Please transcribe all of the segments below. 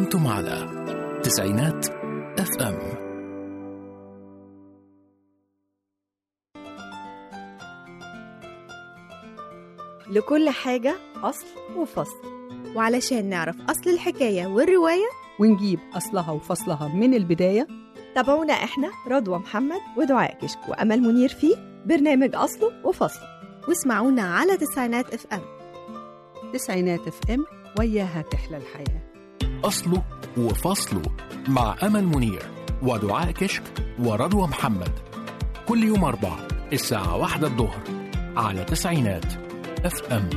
أنتم على تسعينات اف ام لكل حاجة أصل وفصل وعلشان نعرف أصل الحكاية والرواية ونجيب أصلها وفصلها من البداية تابعونا إحنا رضوى محمد ودعاء كشك وأمل منير في برنامج أصله وفصله واسمعونا على تسعينات اف ام تسعينات اف ام وياها تحلى الحياة أصله وفصله مع أمل منير ودعاء كشك ورضوى محمد كل يوم أربع الساعة واحدة الظهر على تسعينات اف ام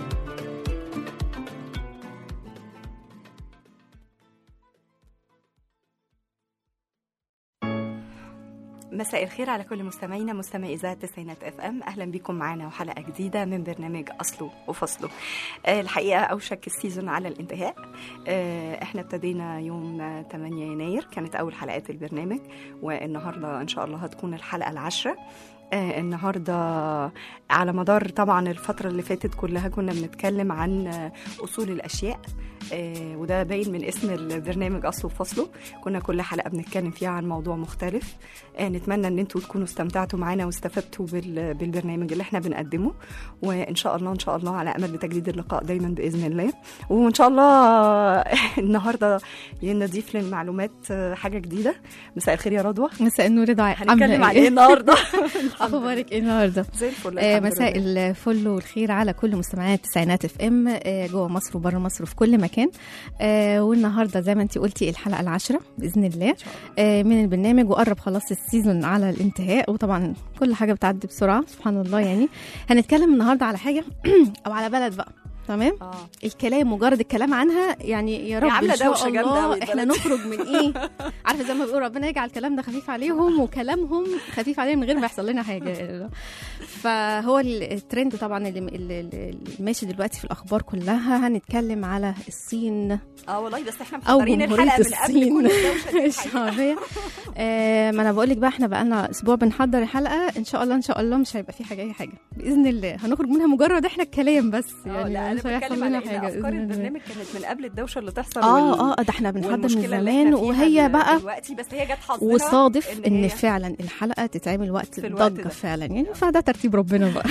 مساء الخير على كل مستمعينا مستمعي اذاعه تسعينات اف ام اهلا بكم معنا وحلقه جديده من برنامج اصله وفصله آه، الحقيقه اوشك السيزون على الانتهاء آه، احنا ابتدينا يوم آه، 8 يناير كانت اول حلقات البرنامج والنهارده ان شاء الله هتكون الحلقه العاشره آه، النهارده على مدار طبعا الفتره اللي فاتت كلها كنا بنتكلم عن آه، اصول الاشياء آه، وده باين من اسم البرنامج اصله وفصله كنا كل حلقه بنتكلم فيها عن موضوع مختلف آه، نتمنى ان انتوا تكونوا استمتعتوا معانا واستفدتوا بال- بالبرنامج اللي احنا بنقدمه وان شاء الله ان شاء الله على امل بتجديد اللقاء دايما باذن الله وان شاء الله النهارده نضيف للمعلومات آه، حاجه جديده مساء الخير يا رضوى مساء النور دعاء هنتكلم عن ايه النهارده اخبارك ايه النهارده زي الفل آه، الحمد مساء لله. الفل والخير على كل مستمعات تسعينات اف ام آه، جوه مصر وبره مصر وفي كل مكان آه، والنهارده زي ما انت قلتي الحلقه العاشره باذن الله آه، من البرنامج وقرب خلاص السيزون على الانتهاء وطبعا كل حاجه بتعدي بسرعه سبحان الله يعني هنتكلم النهارده على حاجه او على بلد بقى تمام اه الكلام مجرد الكلام عنها يعني يا رب عاملة ان شاء دوشة جامدة أوي الله احنا البلد. نخرج من ايه عارفه زي ما بيقولوا ربنا يجعل الكلام ده خفيف عليهم وكلامهم خفيف عليهم من غير ما يحصل لنا حاجه فهو الترند طبعا اللي اللي- اللي ماشي دلوقتي في الاخبار كلها هنتكلم على الصين اه والله بس احنا او محضرين جمهوريه الحلقه من قبل الصين كل الدوشه دي الحقيقة. الشعبيه آه، ما انا بقول لك بقى احنا بقى لنا اسبوع بنحضر الحلقه ان شاء الله ان شاء الله مش هيبقى في حاجه اي حاجه باذن الله هنخرج منها مجرد احنا الكلام بس اه يعني لا انا مش هيحصل بتكلم لنا على ان حاجه افكار بإذن الله. البرنامج كانت من قبل الدوشه اللي تحصل اه وال- اه ده احنا بنحضر من والمشكلة اللي زمان احنا فيها وهي بقى دلوقتي بس هي جت حظنا وصادف إن ان هي- فعلا الحلقه تتعمل وقت في الوقت الضجه ده. فعلا يعني فده ترتيب ربنا بقى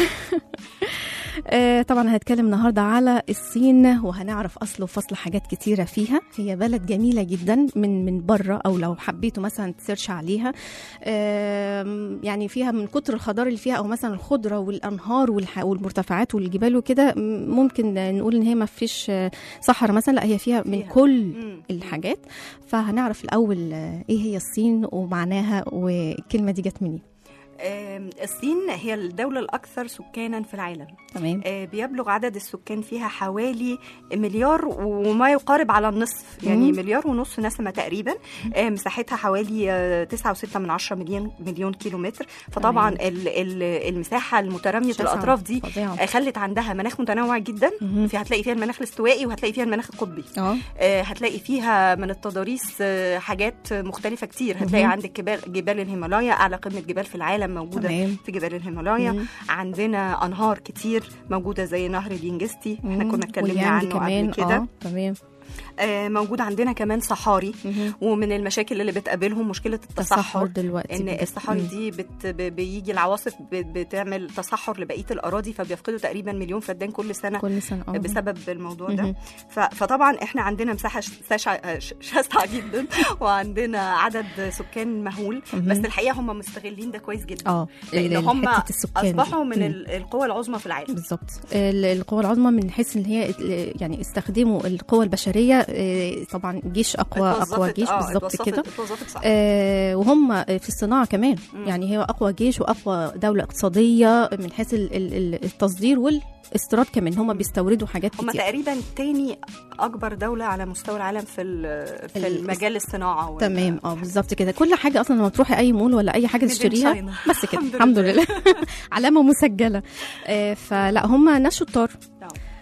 آه، طبعا هنتكلم النهارده على الصين وهنعرف اصل وفصل حاجات كتيره فيها هي بلد جميله جدا من من بره او لو حبيتوا مثلا تسيرش عليها آم، يعني فيها من كتر الخضار اللي فيها او مثلا الخضره والانهار والح- والمرتفعات والجبال وكده م- ممكن نقول ان هي ما فيش آه، صحراء مثلا لا هي فيها من فيها. كل مم. الحاجات فهنعرف الاول آه، ايه هي الصين ومعناها والكلمه دي جت منين آم، الصين هي الدولة الأكثر سكانا في العالم تمام آه، بيبلغ عدد السكان فيها حوالي مليار وما يقارب على النصف يعني مم. مليار ونص نسمة تقريبا آه، مساحتها حوالي آه، تسعة وستة من عشرة مليون مليون كيلو متر فطبعا ال- ال- المساحة المترامية شاسعة، الأطراف دي فظيعة. آه، خلت عندها مناخ متنوع جدا مهم. في هتلاقي فيها المناخ الاستوائي وهتلاقي فيها المناخ القطبي اه آه، هتلاقي فيها من التضاريس آه، حاجات مختلفة كتير هتلاقي مهم. عندك جبال جبال الهيمالايا أعلى قمة جبال في العالم موجودة تمام في جبال الهيمالايا مم. عندنا أنهار كتير موجودة زي نهر الينجستي احنا مم. كنا اتكلمنا واليانج عنه كمان قبل كده اه تمام آه، موجود عندنا كمان صحاري مهم. ومن المشاكل اللي بتقابلهم مشكلة تصحر التصحر دلوقتي ان بجد. الصحاري مم. دي بت ب- بيجي العواصف ب- بتعمل تصحر لبقيه الاراضي فبيفقدوا تقريبا مليون فدان كل سنه كل سنه اه بسبب الموضوع ده مهم. ف- فطبعا احنا عندنا مساحه ش- شاسعه ش- شاسعه جدا وعندنا عدد سكان مهول مهم. بس الحقيقه هم مستغلين ده كويس جدا اه لان ال- هم حتة السكان دي. اصبحوا من مم. ال- القوى العظمى في العالم بالظبط ال- القوى العظمى من حيث ان هي ال- يعني استخدموا القوى البشريه آه، طبعا جيش اقوى اقوى اتوظفت- جيش آه، بالظبط اتوظفت- كده اتوظفت صح آه، وهم في الصناعه كمان مم. يعني هي اقوى جيش واقوى دوله اقتصاديه من حيث ال- ال- ال- التصدير والاستيراد كمان هم بيستوردوا حاجات هم كتير تقريبا تاني اكبر دوله على مستوى العالم في ال- في ال- المجال الصناعه وال- تمام اه بالظبط كده كل حاجه اصلا لما تروحي اي مول ولا اي حاجه Made in تشتريها China. بس كده الحمد الحمد لله. لله علامه مسجله آه، فلا هم ناس شطار آه.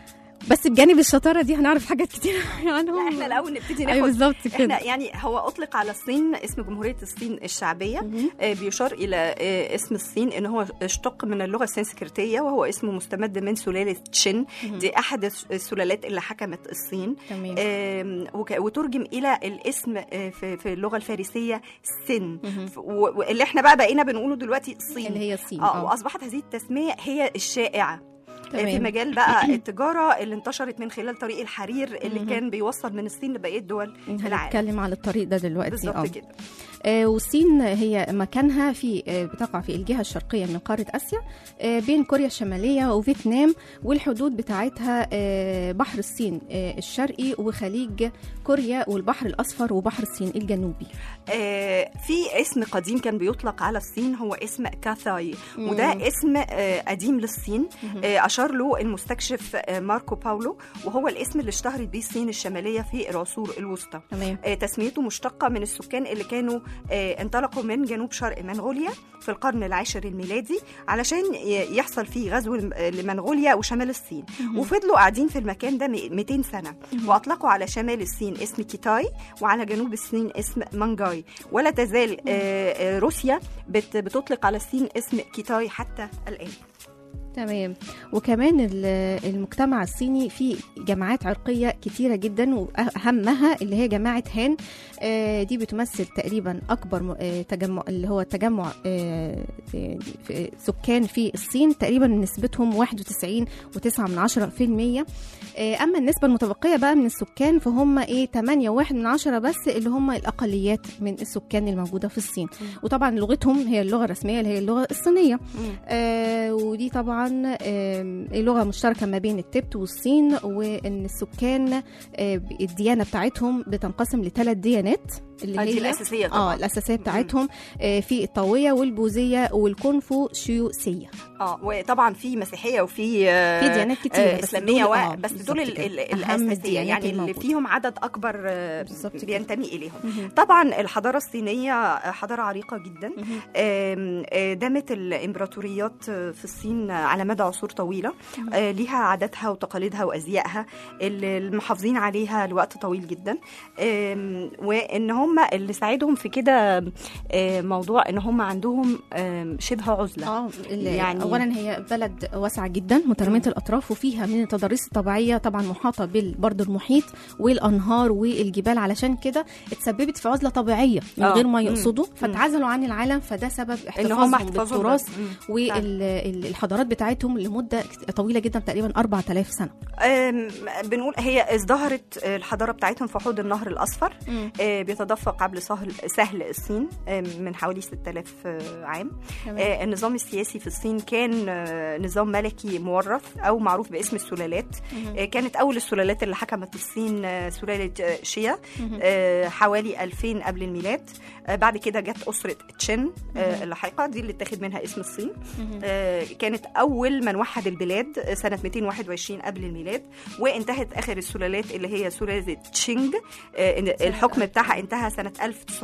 بس بجانب الشطاره دي هنعرف حاجات كتير عنهم لا احنا الاول نبتدي ايوه ناخد بالظبط كده احنا يعني هو اطلق على الصين اسم جمهوريه الصين الشعبيه مهم. آه، بيشار الى آه، اسم الصين ان هو اشتق من اللغه السنسكريتيه وهو اسمه مستمد من سلاله تشين دي احد الس- السلالات اللي حكمت الصين تمام آم، وك- وترجم الى الاسم آه، في في اللغه الفارسيه سن مهم. ف- و- واللي احنا بقى بقينا بنقوله دلوقتي الصين اللي هي الصين اه واصبحت هذه التسميه هي الشائعه في تمام مجال بقى التجاره اللي انتشرت من خلال طريق الحرير اللي مهم. كان بيوصل من الصين لبقيه دول العالم هنتكلم على الطريق ده دلوقتي بالظبط اه كده آه، والصين هي مكانها في آه، بتقع في الجهة الشرقية من قارة آسيا آه، بين كوريا الشمالية وفيتنام والحدود بتاعتها آه، بحر الصين آه، الشرقي وخليج كوريا والبحر الأصفر وبحر الصين الجنوبي آه، في اسم قديم كان بيطلق على الصين هو اسم كاثاي وده مم. اسم آه، قديم للصين آه، اشار له المستكشف آه، ماركو باولو وهو الاسم اللي اشتهرت بيه الصين الشماليه في العصور الوسطى تمام آه، تسميته مشتقة من السكان اللي كانوا آه، انطلقوا من جنوب شرق منغوليا في القرن العاشر الميلادي علشان ي- يحصل فيه غزو الم- آه، لمنغوليا وشمال الصين وفضلوا قاعدين في المكان ده م- 200 سنة وأطلقوا على شمال الصين اسم كيتاي وعلى جنوب الصين اسم مانجاي ولا تزال آه، آه، روسيا بت- بتطلق على الصين اسم كيتاي حتى الآن تمام وكمان ال- المجتمع الصيني فيه جماعات عرقية كتيرة جدا وأهمها اللي هي جماعة هان آه، دي بتمثل تقريبا أكبر م- آه، تجمع اللي هو تجمع آه، آه، في- سكان في الصين تقريبا نسبتهم 91 و9 من عشرة في المية آه، أما النسبة المتبقية بقى من السكان فهم إيه 8 و1 من عشرة بس اللي هم الأقليات من السكان الموجودة في الصين وطبعا لغتهم هي اللغة الرسمية اللي هي اللغة الصينية آه ودي طبعا آه لغه مشتركه ما بين التبت والصين وان السكان آه الديانه بتاعتهم بتنقسم لثلاث ديانات اللي آه، هي دي الأساسية اه طبعا الاساسيه بتاعتهم آه في الطاويه والبوذيه والكونفوشيوسيه اه وطبعا في مسيحيه وفي آه، في ديانات كتير آه بس اسلاميه دول- و... آه، بس بالظبط دول ال... كده. ال... أهم الاساسيه الديانات يعني اللي الموجودة. فيهم عدد اكبر آه، بالظبط كده. بينتمي اليهم مهم. طبعا الحضاره الصينيه آه، حضاره عريقه جدا مهم. آم، آه، دامت الامبراطوريات آه، في الصين على مدى عصور طويله آه، ليها عاداتها وتقاليدها وازيائها اللي المحافظين عليها لوقت طويل جدا آم، وان هم اللي ساعدهم في كده آه، موضوع ان هم عندهم آم، شبه عزله اه ال- يعني- يعني اولا هي بلد واسعه جدا متراميه الاطراف وفيها من التضاريس الطبيعيه طبعا محاطه بالبرد المحيط والانهار والجبال علشان كده اتسببت في عزله طبيعيه من آه. غير ما مم. يقصدوا فتعزلوا عن العالم فده سبب ان هم احتفاظهم احتفظوا بالتراث بده. مم. فعلا. والحضارات بتاعتهم لمده طويله جدا تقريبا 4000 سنه آم، بنقول هي ازدهرت الحضاره بتاعتهم في حوض النهر الاصفر آه، بيتدفق قبل سهل سهل الصين آه، من حوالي 6000 آه، عام آه، النظام السياسي في الصين كان آه، نظام ملكي مورث او معروف باسم السلالات آه، كانت اول السلالات اللي حكمت الصين آه، سلاله آه، شيا آه، حوالي 2000 قبل الميلاد آه، بعد كده جت اسره تشين آه، اللاحقه دي اللي اتخذ منها اسم الصين آه، كانت اول من وحد البلاد آه، سنه 221 قبل الميلاد وانتهت اخر السلالات اللي هي سلاله تشينج آه، إن الحكم بتاعها انتهى سنه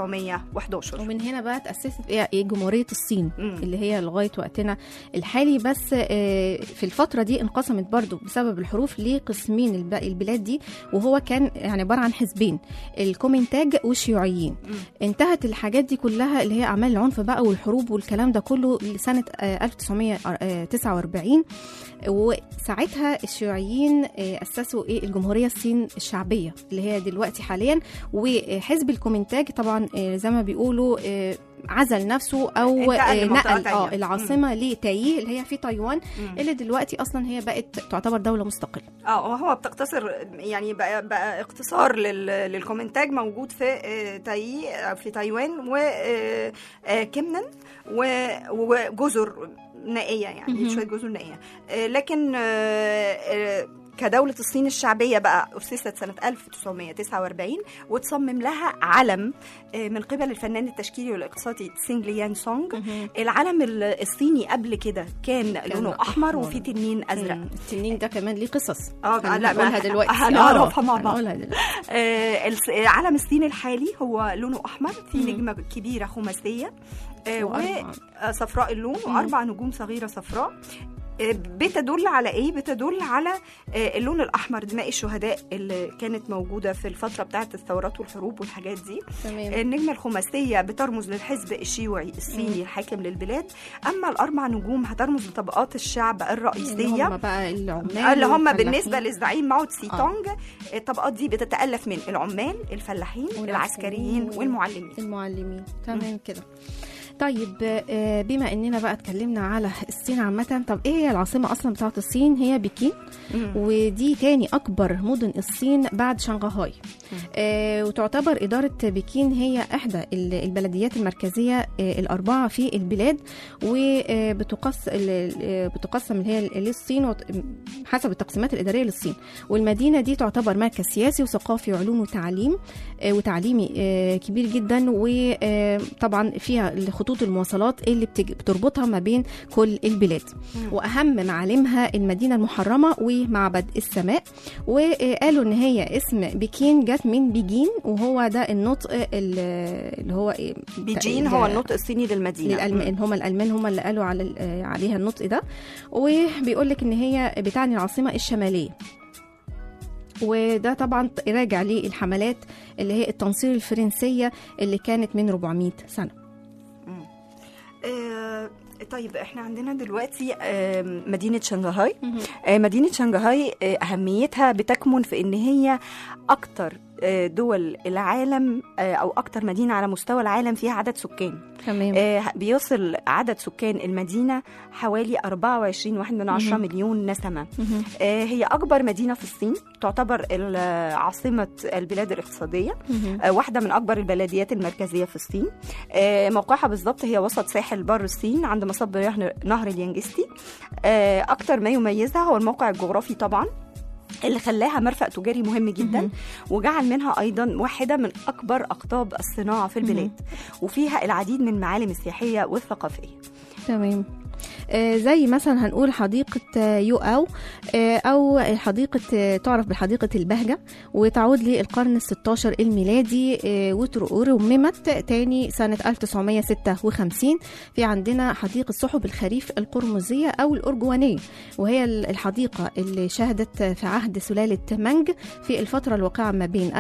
1911 ومن هنا بقى تأسست إيه إيه جمهورية الصين مم. اللي هي لغاية وقتنا الحالي بس آه، في الفترة دي انقسمت برضو بسبب الحروف لقسمين الب- البلاد دي وهو كان يعني عبارة عن حزبين الكومنتاج والشيوعيين انتهت الحاجات دي كلها اللي هي أعمال العنف بقى والحروب والكلام ده كله لسنة آه، 1949 وساعتها الشيوعيين آه، أسسوا إيه الجمهورية الصين الشعبية اللي هي دلوقتي حاليا وحزب الكومنتاج طبعا آه، زي ما بيقولوا آه، عزل نفسه او انتقل آه، لمنطقة نقل اه تانية. العاصمه لتاييه اللي هي في تايوان مم. اللي دلوقتي اصلا هي بقت تعتبر دوله مستقله اه وهو بتقتصر يعني بقى, بقى اختصار لل للكومنتاج موجود في آه، تاي آه، في تايوان وكمنن وجزر نائيه يعني مهم. شويه جزر نائيه آه، لكن آه، آه، كدولة الصين الشعبية بقى أسست سنة 1949 وتصمم لها علم آه، من قبل الفنان التشكيلي والاقتصادي تسينج ليان سونج العلم ال- الصيني قبل كده كان, لونه أحمر أحمر. وفيه تنين أزرق مم. التنين ده كمان ليه قصص اه لا ما- هنقولها دلوقتي هنعرفها آه، مع بعض هنقولها دلوقتي آه، الس- علم الصين الحالي هو لونه احمر في مم. نجمه كبيره خماسيه آه، وأربعة. وصفراء اللون مم. واربع نجوم صغيره صفراء آه، بتدل على ايه بتدل على آه، اللون الاحمر دماء الشهداء اللي كانت موجوده في الفتره بتاعه الثورات والحروب والحاجات دي تمام النجمه الخماسيه بترمز للحزب الشيوعي الصيني الحاكم للبلاد اما الاربع نجوم هترمز لطبقات الشعب اللي الرئيسيه هم بقى العمال اللي هم والفلاحين. بالنسبه للزعيم ماو تسي تونج الطبقات دي بتتالف من العمال الفلاحين العسكريين والمعلمين المعلمين تمام كده طيب آه، بما اننا بقى اتكلمنا على الصين عامة طب ايه هي العاصمة اصلا بتاعت الصين هي بكين مم. ودي تاني اكبر مدن الصين بعد شنغهاي آه وتعتبر ادارة بكين هي احدى ال- البلديات المركزية آه الاربعة في البلاد وبتقسم بتقسم اللي هي للصين وت- حسب التقسيمات الادارية للصين والمدينة دي تعتبر مركز سياسي وثقافي وعلوم وتعليم آه، وتعليمي آه، كبير جدا وطبعا فيها خطوط المواصلات اللي بتج- بتربطها ما بين كل البلاد واهم معالمها المدينه المحرمه ومعبد السماء وقالوا ان هي اسم بكين جت من بيجين وهو ده النطق ال- اللي هو إيه؟ بيجين ال- هو النطق الصيني للمدينه للألمان هم الألمان هم اللي قالوا على ال- عليها النطق ده وبيقول لك إن هي بتعني العاصمة الشمالية وده طبعا راجع للحملات اللي هي التنصير الفرنسية اللي كانت من 400 سنة آه، طيب احنا عندنا دلوقتي آه، مدينة شنغهاي آه، مدينة شنغهاي آه، أهميتها بتكمن في إن هي أكتر آه، دول العالم آه، أو أكتر مدينة على مستوى العالم فيها عدد سكان تمام آه، بيصل عدد سكان المدينة حوالي 24 واحد من عشرة مهم. مليون نسمة مهم. آه، هي أكبر مدينة في الصين تعتبر ال- عاصمة البلاد الاقتصادية مهم. آه، واحدة من أكبر البلديات المركزية في الصين آه، موقعها بالظبط هي وسط ساحل بر الصين عند مصب نهر- نهر اليانجستي آه، أكتر ما يميزها هو الموقع الجغرافي طبعا اللي خلاها مرفأ تجاري مهم جدا مهم. وجعل منها أيضا واحدة من أكبر أقطاب الصناعة في البلاد وفيها العديد من المعالم السياحية والثقافية تمام آه، زي مثلا هنقول حديقة آه، يو أو آه، أو حديقة آه، تعرف بحديقة البهجة وتعود للقرن الستاشر الميلادي آه، وتر- ورممت تاني سنة 1956 في عندنا حديقة سحب الخريف القرمزية أو الأرجوانية وهي ال- الحديقة اللي شهدت في عهد سلالة مانج في الفترة الواقعة ما بين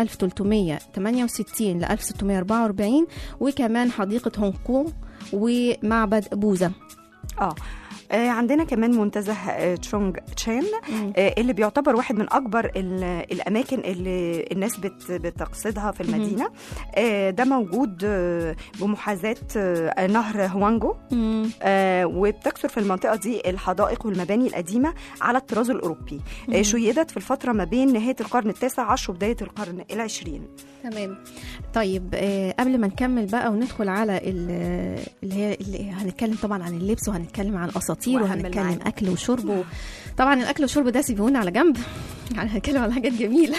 1368 ل 1644 وكمان حديقة هونج كونج ومعبد بوذا اه آه، عندنا كمان منتزه آه، تشونج تشان آه، اللي بيعتبر واحد من اكبر ال- الاماكن اللي الناس بت- بتقصدها في المدينه آه، ده موجود آه، بمحاذاه آه، نهر هوانجو مم. آه، وبتكثر في المنطقه دي الحدائق والمباني القديمه على الطراز الاوروبي آه، شيدت في الفتره ما بين نهايه القرن التاسع عشر وبدايه القرن العشرين تمام طيب آه قبل ما نكمل بقى وندخل على ال- اللي هي اللي هنتكلم طبعا عن اللبس وهنتكلم عن الاساطير وأهم وهنتكلم المعاني. اكل وشرب و... طبعا الاكل والشرب ده سيبونا على جنب يعني هنتكلم على حاجات جميله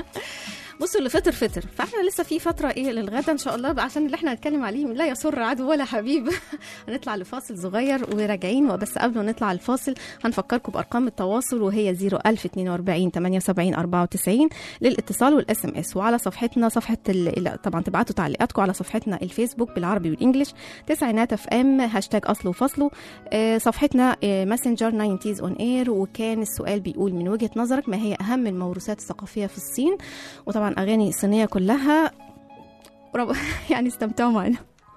بصوا اللي فطر فطر فاحنا لسه في فتره ايه للغدا ان شاء الله بقى عشان اللي احنا هنتكلم عليه لا يسر عدو ولا حبيب هنطلع لفاصل صغير وراجعين وبس قبل ما نطلع الفاصل هنفكركم بارقام التواصل وهي 01042 78 94 للاتصال والاس ام اس وعلى صفحتنا صفحه ال... لا، طبعا تبعتوا تعليقاتكم على صفحتنا الفيسبوك بالعربي والانجليش تسعينات اف ام هاشتاج اصله وفصله آه، صفحتنا ماسنجر 90 اون اير وكان السؤال بيقول من وجهه نظرك ما هي اهم الموروثات الثقافيه في الصين وطبعا اغاني الصينيه كلها رب... يعني استمتعوا معنا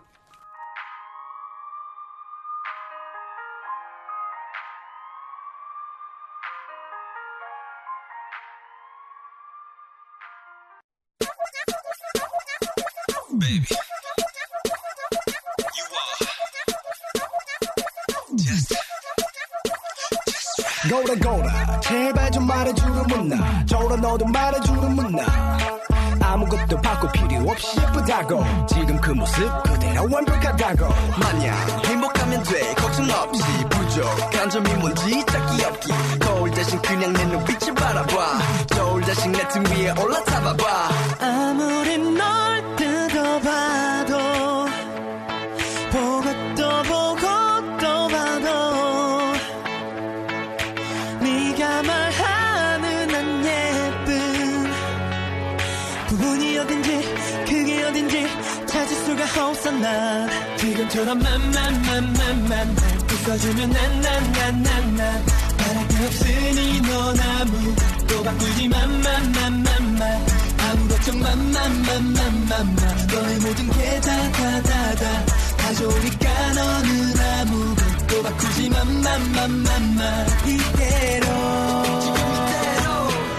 거울아 거울아 제발 좀 말해주는 문나 저라 너도 말해주는 문나 아무것도 바꿀 필요 없이 예쁘다고 지금 그 모습 그대로 완벽하다고 마냥 행복하면 돼 걱정 없이 부족한 점이 뭔지 찾기 없기 거울 대신 그냥 내 눈빛을 바라봐 저울 대신 내 등 위에 올라타봐봐 아무리 널 뜯어봐도 보고 또 보고 또 봐도 네가 말하는 안 예쁜 부분이 어딘지 그게 어딘지 잘 가질 수가 없어 난 지금처럼 맘맘맘맘맘 웃어주면 난난난난난 바랄 게 없으니 넌 아무도 바꾸지 맘맘맘맘맘 아무 걱정 맘맘맘맘맘맘 너의 모든 게 다 다 다다 다 좋으니까 너는 아무것도 바꾸지 맘맘맘맘맘 이대로 지금 이대로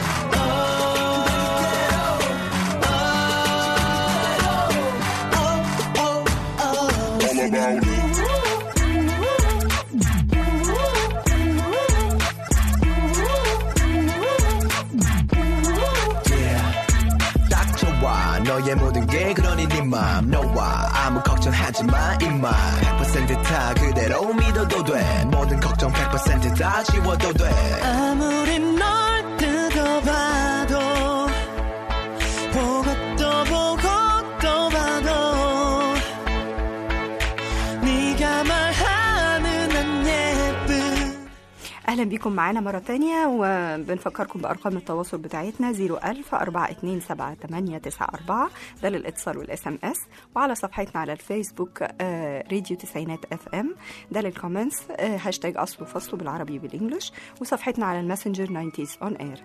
딱 좋아 너의 모든 게 그러니 네맘 너와 아무 걱정하지 마 임마 100%다 그대로 믿어도 돼 모든 걱정 100%다 지워도 돼 아무리 널 뜯어봐도 보고 또 보고 또 봐도 네가 말하는 안 예쁜 اهلا بيكم معانا مره تانية وبنفكركم بارقام التواصل بتاعتنا 01000 427 894 ده للاتصال والاس ام اس وعلى صفحتنا على الفيسبوك آه، راديو تسعينات اف ام ده للكومنتس آه، هاشتاج اصل وفصل بالعربي بالانجلش وصفحتنا على الماسنجر 90s اون اير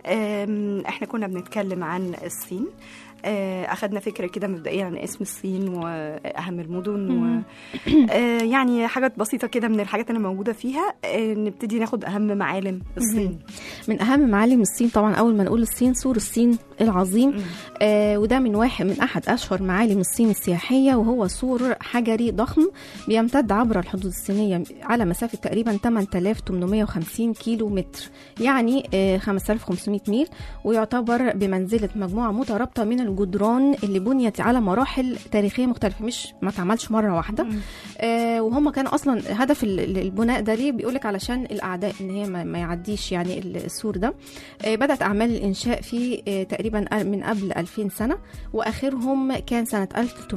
احنا كنا بنتكلم عن الصين آه، اخدنا فكره كده مبدئيا عن اسم الصين واهم المدن و آه، يعني حاجات بسيطه كده من الحاجات اللي موجوده فيها آه، نبتدي ناخد اهم معالم الصين من اهم معالم الصين طبعا اول ما نقول الصين سور الصين العظيم آه وده من واحد من احد اشهر معالم الصين السياحيه وهو سور حجري ضخم بيمتد عبر الحدود الصينيه على مسافه تقريبا 8850 كيلو متر يعني آه 5500 ميل ويعتبر بمنزله مجموعه مترابطه من الجدران اللي بنيت على مراحل تاريخيه مختلفه مش ما اتعملش مره واحده آه وهم كانوا اصلا هدف ال- ال- البناء ده ليه بيقولك علشان الاعداء ان هي ما ما يعديش يعني ال- السور ده آه بدات اعمال الانشاء في آه تقريبا من قبل 2000 سنه واخرهم كان سنه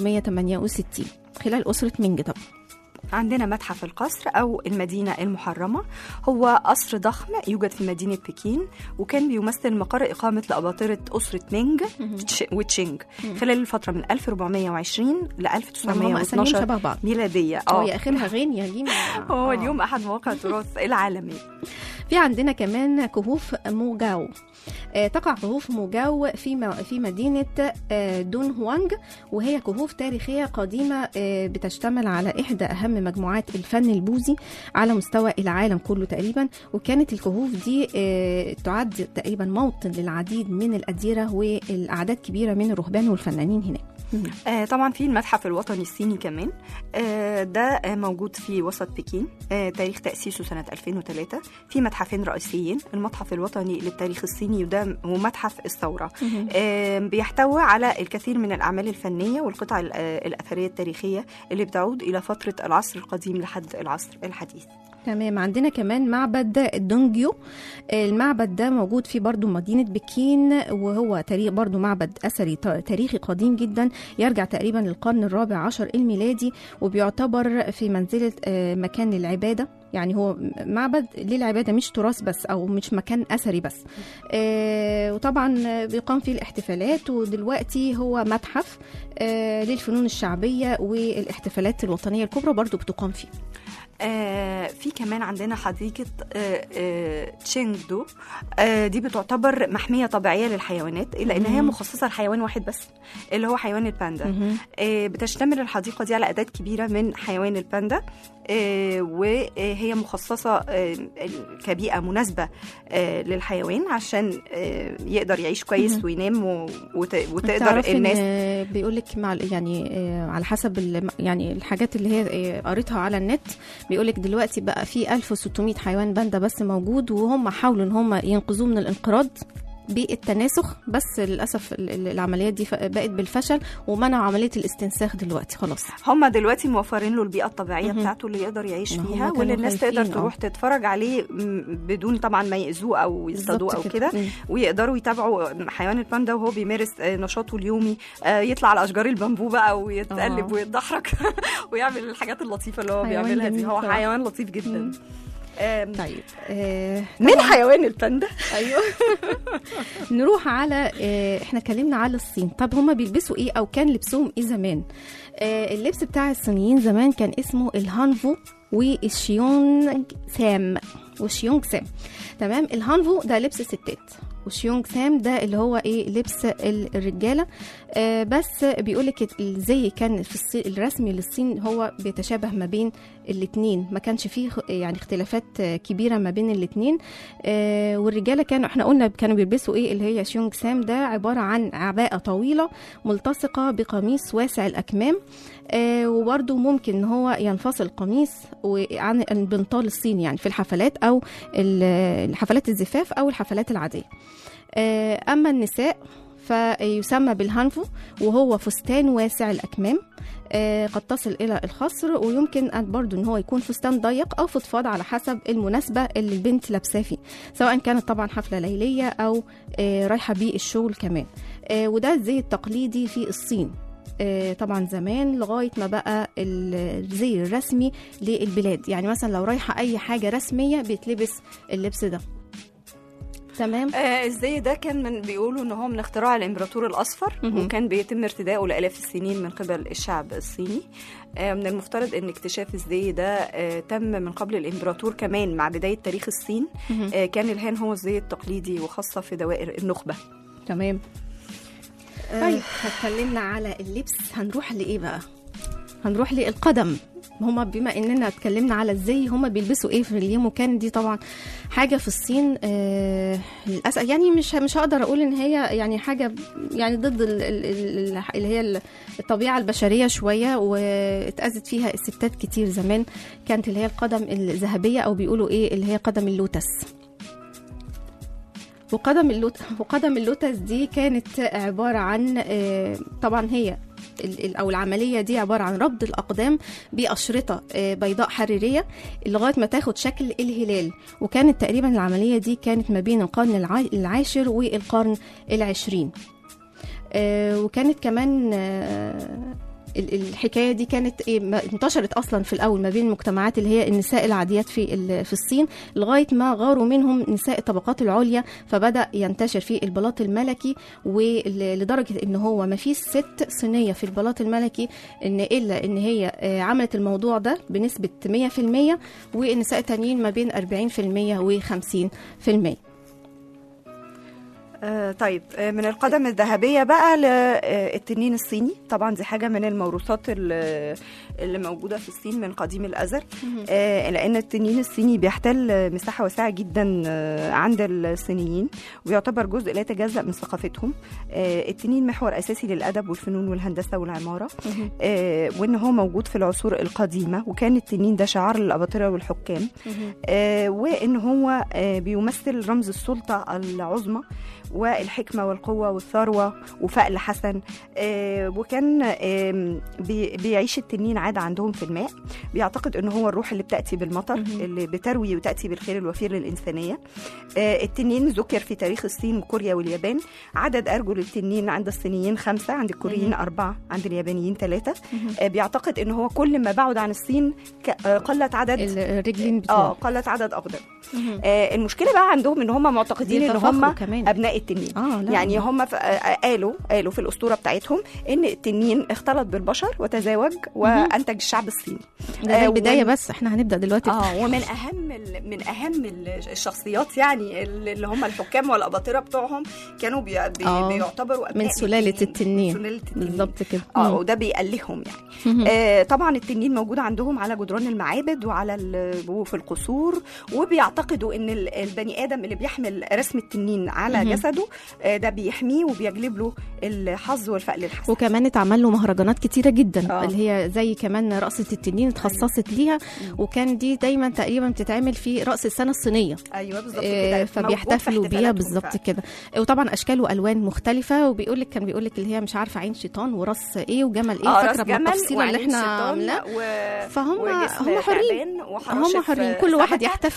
1368 خلال اسره مينج طبعا عندنا متحف القصر أو المدينة المحرمة هو قصر ضخم يوجد في مدينة بكين وكان بيمثل مقر إقامة لأباطرة أسرة مينج تش- وتشينج خلال الفترة من 1420 ل هم اساميهم 1912 شبه بعض ميلادية اه اه يا اخرها غين يا جيم هو آه. اليوم أحد مواقع التراث العالمي في عندنا كمان كهوف موجاو آه، تقع كهوف موجاو في م- في مدينة آه، دون هوانج وهي كهوف تاريخية قديمة آه، بتشتمل على إحدى أهم مجموعات الفن البوذي على مستوى العالم كله تقريبا وكانت الكهوف دي آه، تعد تقريبا موطن للعديد من الأديرة والأعداد كبيرة من الرهبان والفنانين هناك آه طبعا في المتحف الوطني الصيني كمان آه ده آه موجود في وسط بكين آه تاريخ تأسيسه سنة 2003 في متحفين رئيسيين المتحف الوطني للتاريخ الصيني وده ومتحف الثورة آه بيحتوي على الكثير من الأعمال الفنية والقطع ال- آه الأثرية التاريخية اللي بتعود إلى فترة العصر القديم لحد العصر الحديث تمام عندنا كمان معبد دونجيو المعبد ده موجود في برضو مدينة بكين وهو تاريخ برضو معبد أثري ت- تاريخي قديم جدا يرجع تقريبا للقرن الرابع عشر الميلادي وبيعتبر في منزلة آه، مكان للعبادة يعني هو معبد للعبادة مش تراث بس أو مش مكان أثري بس آه، وطبعا بيقام فيه الاحتفالات ودلوقتي هو متحف آه، للفنون الشعبية والاحتفالات الوطنية الكبرى برضو بتقام فيه آه في كمان عندنا حديقة آه آه تشينغدو آه دي بتعتبر محمية طبيعية للحيوانات إلا إن هي مخصصة لحيوان واحد بس اللي هو حيوان الباندا آه بتشتمل الحديقة دي على أعداد كبيرة من حيوان الباندا آه وهي مخصصة آه كبيئة مناسبة آه للحيوان عشان آه يقدر يعيش كويس وينام و- وت- وتقدر تعرفي الناس ان بيقول لك مع ال- يعني آه، على حسب ال- يعني الحاجات اللي هي آه، قريتها على النت بيقول لك دلوقتي بقى في 1600 حيوان باندا بس موجود وهم حاولوا ان هم ينقذوه من الانقراض بالتناسخ بس للاسف ال- ال- العمليات دي ف- بقت بالفشل ومنعوا عمليه الاستنساخ دلوقتي خلاص هم دلوقتي موفرين له البيئه الطبيعيه مهم. بتاعته اللي يقدر يعيش ما هم فيها كانوا واللي الناس تقدر خايفين، آه. تروح تتفرج عليه م- بدون طبعا ما يأذوه او يصطادوه او بالظبط كده مم. ويقدروا يتابعوا حيوان الباندا وهو بيمارس آه، نشاطه اليومي آه، يطلع على اشجار البامبو بقى ويتقلب آه. ويتدحرج ويعمل الحاجات اللطيفه اللي هو حيوان بيعملها دي جميل هو صراحة. حيوان لطيف جدا مم. آم، طيب آه من طبعاً- حيوان الباندا ايوه نروح على آه، احنا اتكلمنا على الصين طب هما بيلبسوا ايه او كان لبسهم ايه زمان آه، اللبس بتاع الصينيين زمان كان اسمه الهانفو والشيونج سام والشيونج سام تمام الهانفو ده لبس ستات وشيونج سام ده اللي هو ايه لبس ال- الرجاله آه بس بيقولك الزي كان في الصين الرسمي للصين هو بيتشابه ما بين الاتنين ما كانش فيه خ- يعني اختلافات آه، كبيره ما بين الاتنين آه والرجاله كانوا احنا قلنا كانوا بيلبسوا ايه اللي هي شيونج سام ده عباره عن عباءه طويله ملتصقه بقميص واسع الاكمام آه وبرده ممكن ان هو ينفصل القميص و- عن البنطال الصيني يعني في الحفلات او ال- الحفلات الزفاف او الحفلات العاديه آه اما النساء فيسمى بالهانفو وهو فستان واسع الأكمام آه، قد تصل إلى الخصر ويمكن أن برضو إن هو يكون فستان ضيق أو فضفاض على حسب المناسبة اللي البنت لابساه فيه سواء كانت طبعا حفلة ليلية أو آه، رايحة بيه الشغل كمان آه، وده الزي التقليدي في الصين آه، طبعا زمان لغايه ما بقى ال- الزي الرسمي للبلاد يعني مثلا لو رايحه اي حاجه رسميه بيتلبس اللبس ده تمام آه الزي ده كان من بيقولوا ان هو من اختراع الامبراطور الاصفر مهم. وكان بيتم ارتداؤه لالاف السنين من قبل الشعب الصيني آه من المفترض ان اكتشاف الزي ده آه تم من قبل الامبراطور كمان مع بدايه تاريخ الصين مهم. آه كان الهان هو الزي التقليدي وخاصه في دوائر النخبه تمام طيب اتكلمنا على اللبس هنروح لايه بقى هنروح للقدم هما بما اننا اتكلمنا على ازاي هما بيلبسوا ايه في اليوم وكان دي طبعا حاجه في الصين آه للاسف يعني مش مش هقدر اقول ان هي يعني حاجه يعني ضد ال- ال- ال- اللي هي الطبيعه البشريه شويه واتاذت فيها الستات كتير زمان كانت اللي هي القدم الذهبيه او بيقولوا ايه اللي هي قدم اللوتس وقدم اللوت وقدم اللوتس دي كانت عبارة عن آه، طبعا هي ال- ال- او العمليه دي عباره عن ربط الاقدام باشرطه آه، بيضاء حريريه لغايه ما تاخد شكل الهلال وكانت تقريبا العمليه دي كانت ما بين القرن الع- العاشر والقرن العشرين آه، وكانت كمان آه، ال- الحكايه دي كانت ايه ما- انتشرت اصلا في الاول ما بين المجتمعات اللي هي النساء العاديات في ال- في الصين لغايه ما غاروا منهم نساء الطبقات العليا فبدا ينتشر في البلاط الملكي ولدرجه ان هو ما فيش ست صينيه في البلاط الملكي ان الا ان هي آه، عملت الموضوع ده بنسبه 100% والنساء التانيين ما بين 40% و50% آه طيب آه من القدم الذهبية بقى للتنين الصيني طبعا دي حاجة من الموروثات اللي اللي موجودة في الصين من قديم الأزل آه لأن التنين الصيني بيحتل مساحة واسعة جدا آه عند الصينيين ويعتبر جزء لا يتجزأ من ثقافتهم آه التنين محور أساسي للأدب والفنون والهندسة والعمارة آه وإن هو موجود في العصور القديمة وكان التنين ده شعار للأباطرة والحكام آه وإن هو آه بيمثل رمز السلطة العظمى والحكمة والقوة والثروة وفأل حسن آه وكان آم، بي- بيعيش التنين عادة عندهم في الماء بيعتقد ان هو الروح اللي بتأتي بالمطر اللي بتروي وتأتي بالخير الوفير للإنسانية آه التنين ذكر في تاريخ الصين وكوريا واليابان عدد أرجل التنين عند الصينيين خمسة عند الكوريين أربعة عند اليابانيين ثلاثة آه بيعتقد ان هو كل ما بعد عن الصين ك- آه، قلت عدد الرجلين اه بتوعه قلت عدد أقدام آه المشكلة بقى عندهم ان هم معتقدين ان بيتفاخروا هم كمان. ابناء التنين اه لا يعني هم ف- آه، قالوا قالوا في الاسطوره بتاعتهم ان التنين اختلط بالبشر وتزاوج وانتج الشعب الصيني ده زي آه، البدايه ومن- بس احنا هنبدا دلوقتي اه ومن اهم ال- من اهم ال- الشخصيات يعني اللي هم الحكام والاباطره بتوعهم كانوا بي بي آه، بيعتبروا من أبناء سلاله التنين سلاله التنين بالظبط كده اه مم. وده بيألههم يعني مهم. آه طبعا التنين موجود عندهم على جدران المعابد وعلى ال- وفي القصور وبيعتقدوا ان ال- البني ادم اللي بيحمل رسم التنين على مهم. جسده آه ده بيحميه وبيجلب له الحظ والفأل الحسن وكمان اتعمل له مهرجانات كتيره جدا آه. اللي هي زي كمان رقصه التنين اتخصصت ليها وكان دي دايما تقريبا بتتعمل في رقص السنه الصينيه ايوه بالظبط آه، كده فبيحتفلوا بيها بالظبط كده وطبعا اشكال والوان مختلفه وبيقول لك كان بيقول لك اللي هي مش عارفه عين شيطان وراس ايه وجمل ايه اه راس فاكره جمل بالتفصيله اللي وعين احنا شيطان عاملاه و... فهم وجسم هم حرين تعبان وحراشف هم حرين كل واحد سمكة يحتفل بال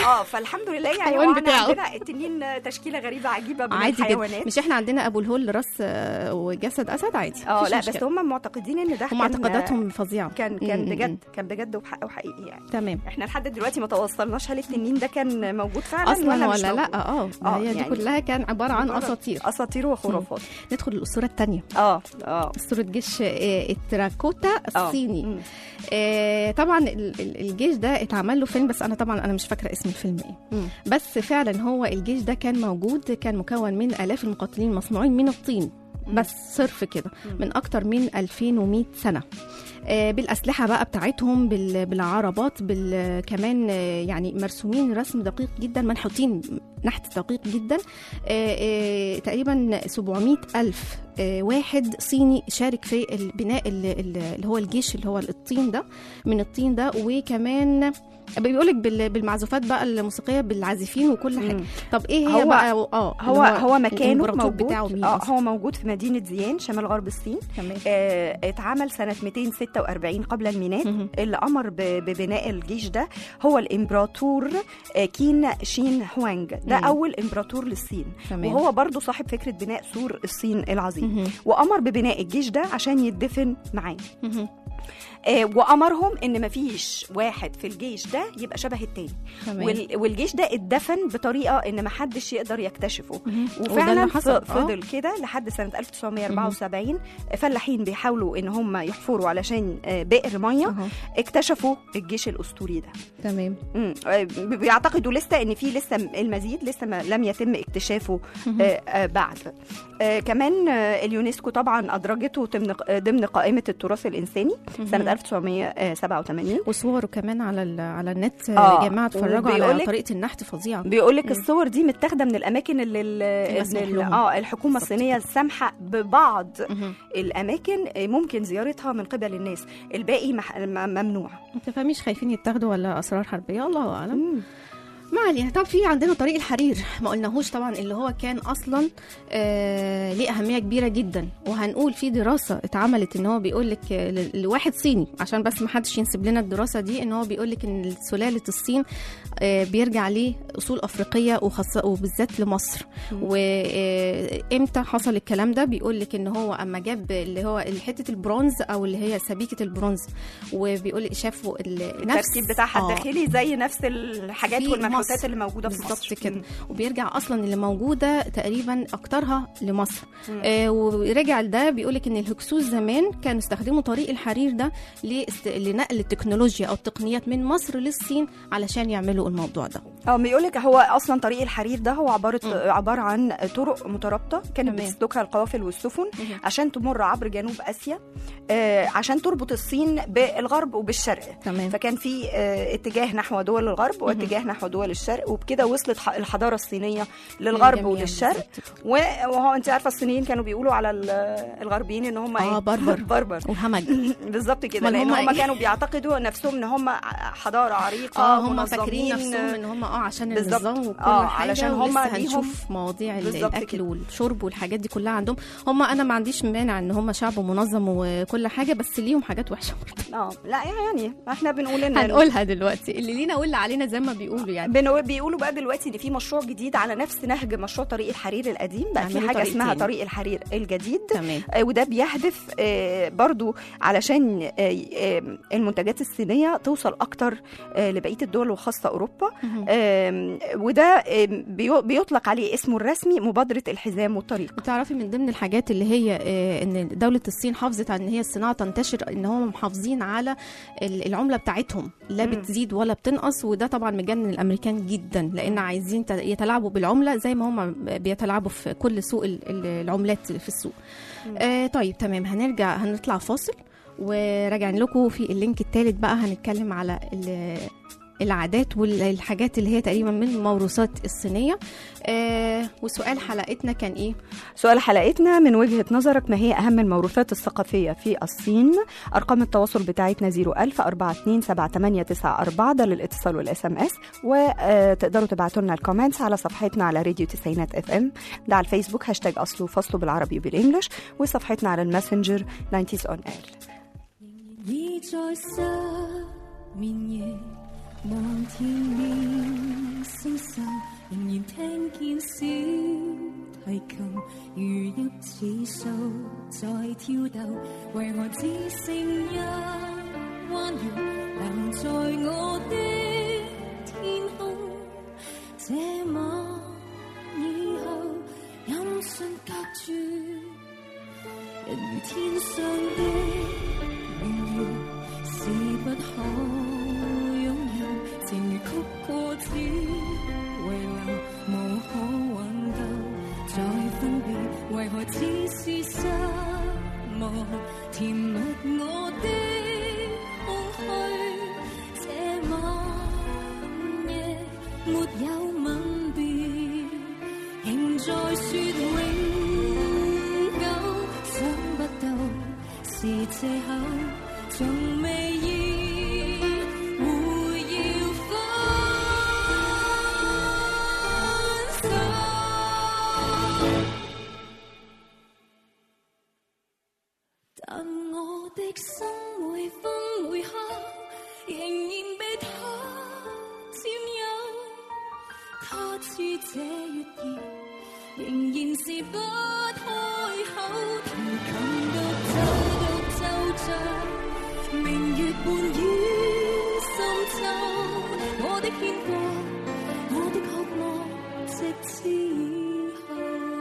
اه فالحمد لله يعني الحيوان هو احنا بتاعه. عندنا التنين تشكيله غريبه عجيبه من عادي الحيوانات جدا مش احنا عندنا ابو الهول راس آه، وجسد اسد عادي اه مفيش لا مشكلة. بس هم معتقدين ان ده هم كان- اعتقاداتهم فظيعه كان كان م- م- بجد م. كان بجد وحق وحقيقي يعني تمام احنا لحد دلوقتي ما توصلناش هل التنين ده كان موجود فعلا اصلا ولا, ولا, مش لا موجود؟ اه ده آه، هي دي يعني كلها كان عباره عن مجرد اساطير اساطير وخرافات ندخل الاسطوره الثانيه اه اه اسطوره جيش آه، التراكوتا آه. الصيني مم. آه، طبعا ال- ال- الجيش ده اتعمل له فيلم بس انا طبعا انا مش فاكره اسم الفيلم ايه مم. بس فعلا هو الجيش ده كان موجود كان مكون من الاف المقاتلين مصنوعين من الطين بس صرف كده من اكتر من 2100 سنه آه، بالاسلحه بقى بتاعتهم بال- بالعربات بال كمان آه، يعني مرسومين رسم دقيق جدا منحوتين نحت دقيق جدا آه، آه، تقريبا 700 الف آه، واحد صيني شارك في البناء ال- ال- اللي هو الجيش اللي هو الطين ده من الطين ده وكمان بيقولك بال- بالمعزوفات بقى الموسيقيه بالعازفين وكل حاجه مم. طب ايه هي هو- بقى اه هو اللي هو مكانه الإمبراطور موجود بتاعه مين اه أصلاً؟ هو موجود في مدينه زيان شمال غرب الصين تمام آه اتعمل سنه 246 قبل الميلاد مهم. اللي امر ب- ببناء الجيش ده هو الامبراطور آه، كين شين هوانج ده مم. اول امبراطور للصين تمام وهو برضو صاحب فكره بناء سور الصين العظيم مهم. وامر ببناء الجيش ده عشان يدفن معاه مهم. آه وامرهم ان مفيش واحد في الجيش ده يبقى شبه التاني تمام وال- والجيش ده اتدفن بطريقه ان محدش يقدر يكتشفه مهم. وده وفعلا اللي حصل ف- فضل كده لحد سنه 1974 فلاحين بيحاولوا ان هم يحفروا علشان آه، بئر ميه أهو. اكتشفوا الجيش الاسطوري ده تمام مم. آه، بيعتقدوا لسه ان في لسه المزيد لسه ما لم يتم اكتشافه مهم. آه، آه، بعد آه، كمان آه، اليونسكو طبعا ادرجته ضمن آه، ضمن قائمه التراث الانساني سنه مهم. 1987 وصوره كمان على ال- على النت آه، يا جماعه اتفرجوا على وبيقولك- طريقه النحت فظيعه بيقول لك مم. الصور دي متاخده من الاماكن اللي ال- المسموح ال- لهم. اه الحكومه بالظبط الصينيه كده. سامحه ببعض مهم. الاماكن ممكن زيارتها من قبل الناس الباقي مح... م- ممنوع ما تفهميش خايفين يتاخدوا ولا اسرار حربيه الله اعلم مم. ما علينا طب في عندنا طريق الحرير ما قلناهوش طبعا اللي هو كان اصلا آه ليه اهميه كبيره جدا وهنقول في دراسه اتعملت ان هو بيقول لك آه، ل- لواحد صيني عشان بس ما حدش ينسب لنا الدراسه دي ان هو بيقول لك ان سلاله الصين آه بيرجع ليه اصول افريقيه وخاصه وبالذات لمصر وامتى حصل الكلام ده بيقول لك ان هو اما جاب اللي هو حته البرونز او اللي هي سبيكه البرونز وبيقول لك شافوا ال- نفس التركيب بتاعها آه، الداخلي زي نفس الحاجات في والمنحوتات مصر. اللي موجوده في بالظبط مصر كده مم. وبيرجع اصلا اللي موجوده تقريبا اكترها لمصر مم. آه ورجع لده بيقول لك ان الهكسوس زمان كانوا استخدموا طريق الحرير ده لاست... لنقل التكنولوجيا او التقنيات من مصر للصين علشان يعملوا الموضوع ده اه بيقول لك هو اصلا طريق الحرير ده هو عباره عباره عن طرق مترابطه كانت تمام. بتسلكها القوافل والسفن مهم. عشان تمر عبر جنوب اسيا آه عشان تربط الصين بالغرب وبالشرق تمام فكان في آه، اتجاه نحو دول الغرب واتجاه نحو دول الشرق وبكده وصلت ح- الحضاره الصينيه للغرب للجميع وللشرق بالظبط كده. و- وهو انت عارفه الصينيين كانوا بيقولوا على ال- الغربيين ان هم اه ايه بربر بربر وهمج بالظبط كده أمال لان هم هم إيه؟ كانوا بيعتقدوا نفسهم ان هم حضاره عريقه اه هم منظمين. فاكرين نفسهم ان هم اه عشان بالظبط. النظام وكل آه، حاجه علشان هم ولسه ليهم- هنشوف مواضيع ال- بالظبط الاكل كده. والشرب والحاجات دي كلها عندهم هم انا ما عنديش مانع ان هم شعب منظم وكل حاجه بس ليهم حاجات وحشه برضه اه لا يعني احنا بنقول ان هنقولها دلوقتي اللي لينا واللي علينا زي ما بيقولوا يعني بنقول بيقولوا بقى دلوقتي ان في مشروع جديد على نفس نهج مشروع طريق الحرير القديم بقى في يعملوا حاجه طريق اسمها تاني. طريق الحرير الجديد تمام آه، وده بيهدف آه، برضو علشان آه، آه، المنتجات الصينيه توصل اكتر آه، لبقيه الدول وخاصه اوروبا مهم. آم، وده آم، بيو- بيطلق عليه اسمه الرسمي مبادره الحزام والطريق وتعرفي من ضمن الحاجات اللي هي آه، ان دولة الصين حافظت على ان هي الصناعة تنتشر ان هم محافظين على ال- العملة بتاعتهم لا مم. بتزيد ولا بتنقص وده طبعا مجنن الامريكان جدا لان عايزين ت- يتلاعبوا بالعملة زي ما هم بيتلاعبوا في كل سوق ال- ال- العملات في السوق آه طيب تمام هنرجع هنطلع فاصل وراجعين لكم في اللينك الثالث بقى هنتكلم على ال- العادات والحاجات اللي هي تقريبا من الموروثات الصينية آه وسؤال حلقتنا كان ايه سؤال حلقتنا من وجهة نظرك ما هي أهم الموروثات الثقافية في الصين أرقام التواصل بتاعتنا 01000 427 ده للاتصال والاس ام اس وتقدروا تبعتوا لنا الكومنتس على صفحتنا على راديو تسعينات اف ام ده على الفيسبوك هاشتاج أصله فصله بالعربي وبالإنجلش وصفحتنا على الماسنجر 90s on air 你在失眠夜， 望天邊星宿，仍然聽見小提琴如泣似訴在跳動，為何只剩一彎月留在我的天空？這晚以後，音訊隔絕，人如天上的明月，是不可擁有。情如曲過只遺留，無可挽救。再分別，為何只是失望？甜蜜我的空虛，這晚夜沒有吻別，仍在說永久。想不到是借口，從未意會要分手。但我的心每分每刻仍然被他佔有，他知這月兒仍然是不開口，彈琴獨奏獨奏着明月半倚深秋，我的牽掛，我的渴望，直至以後。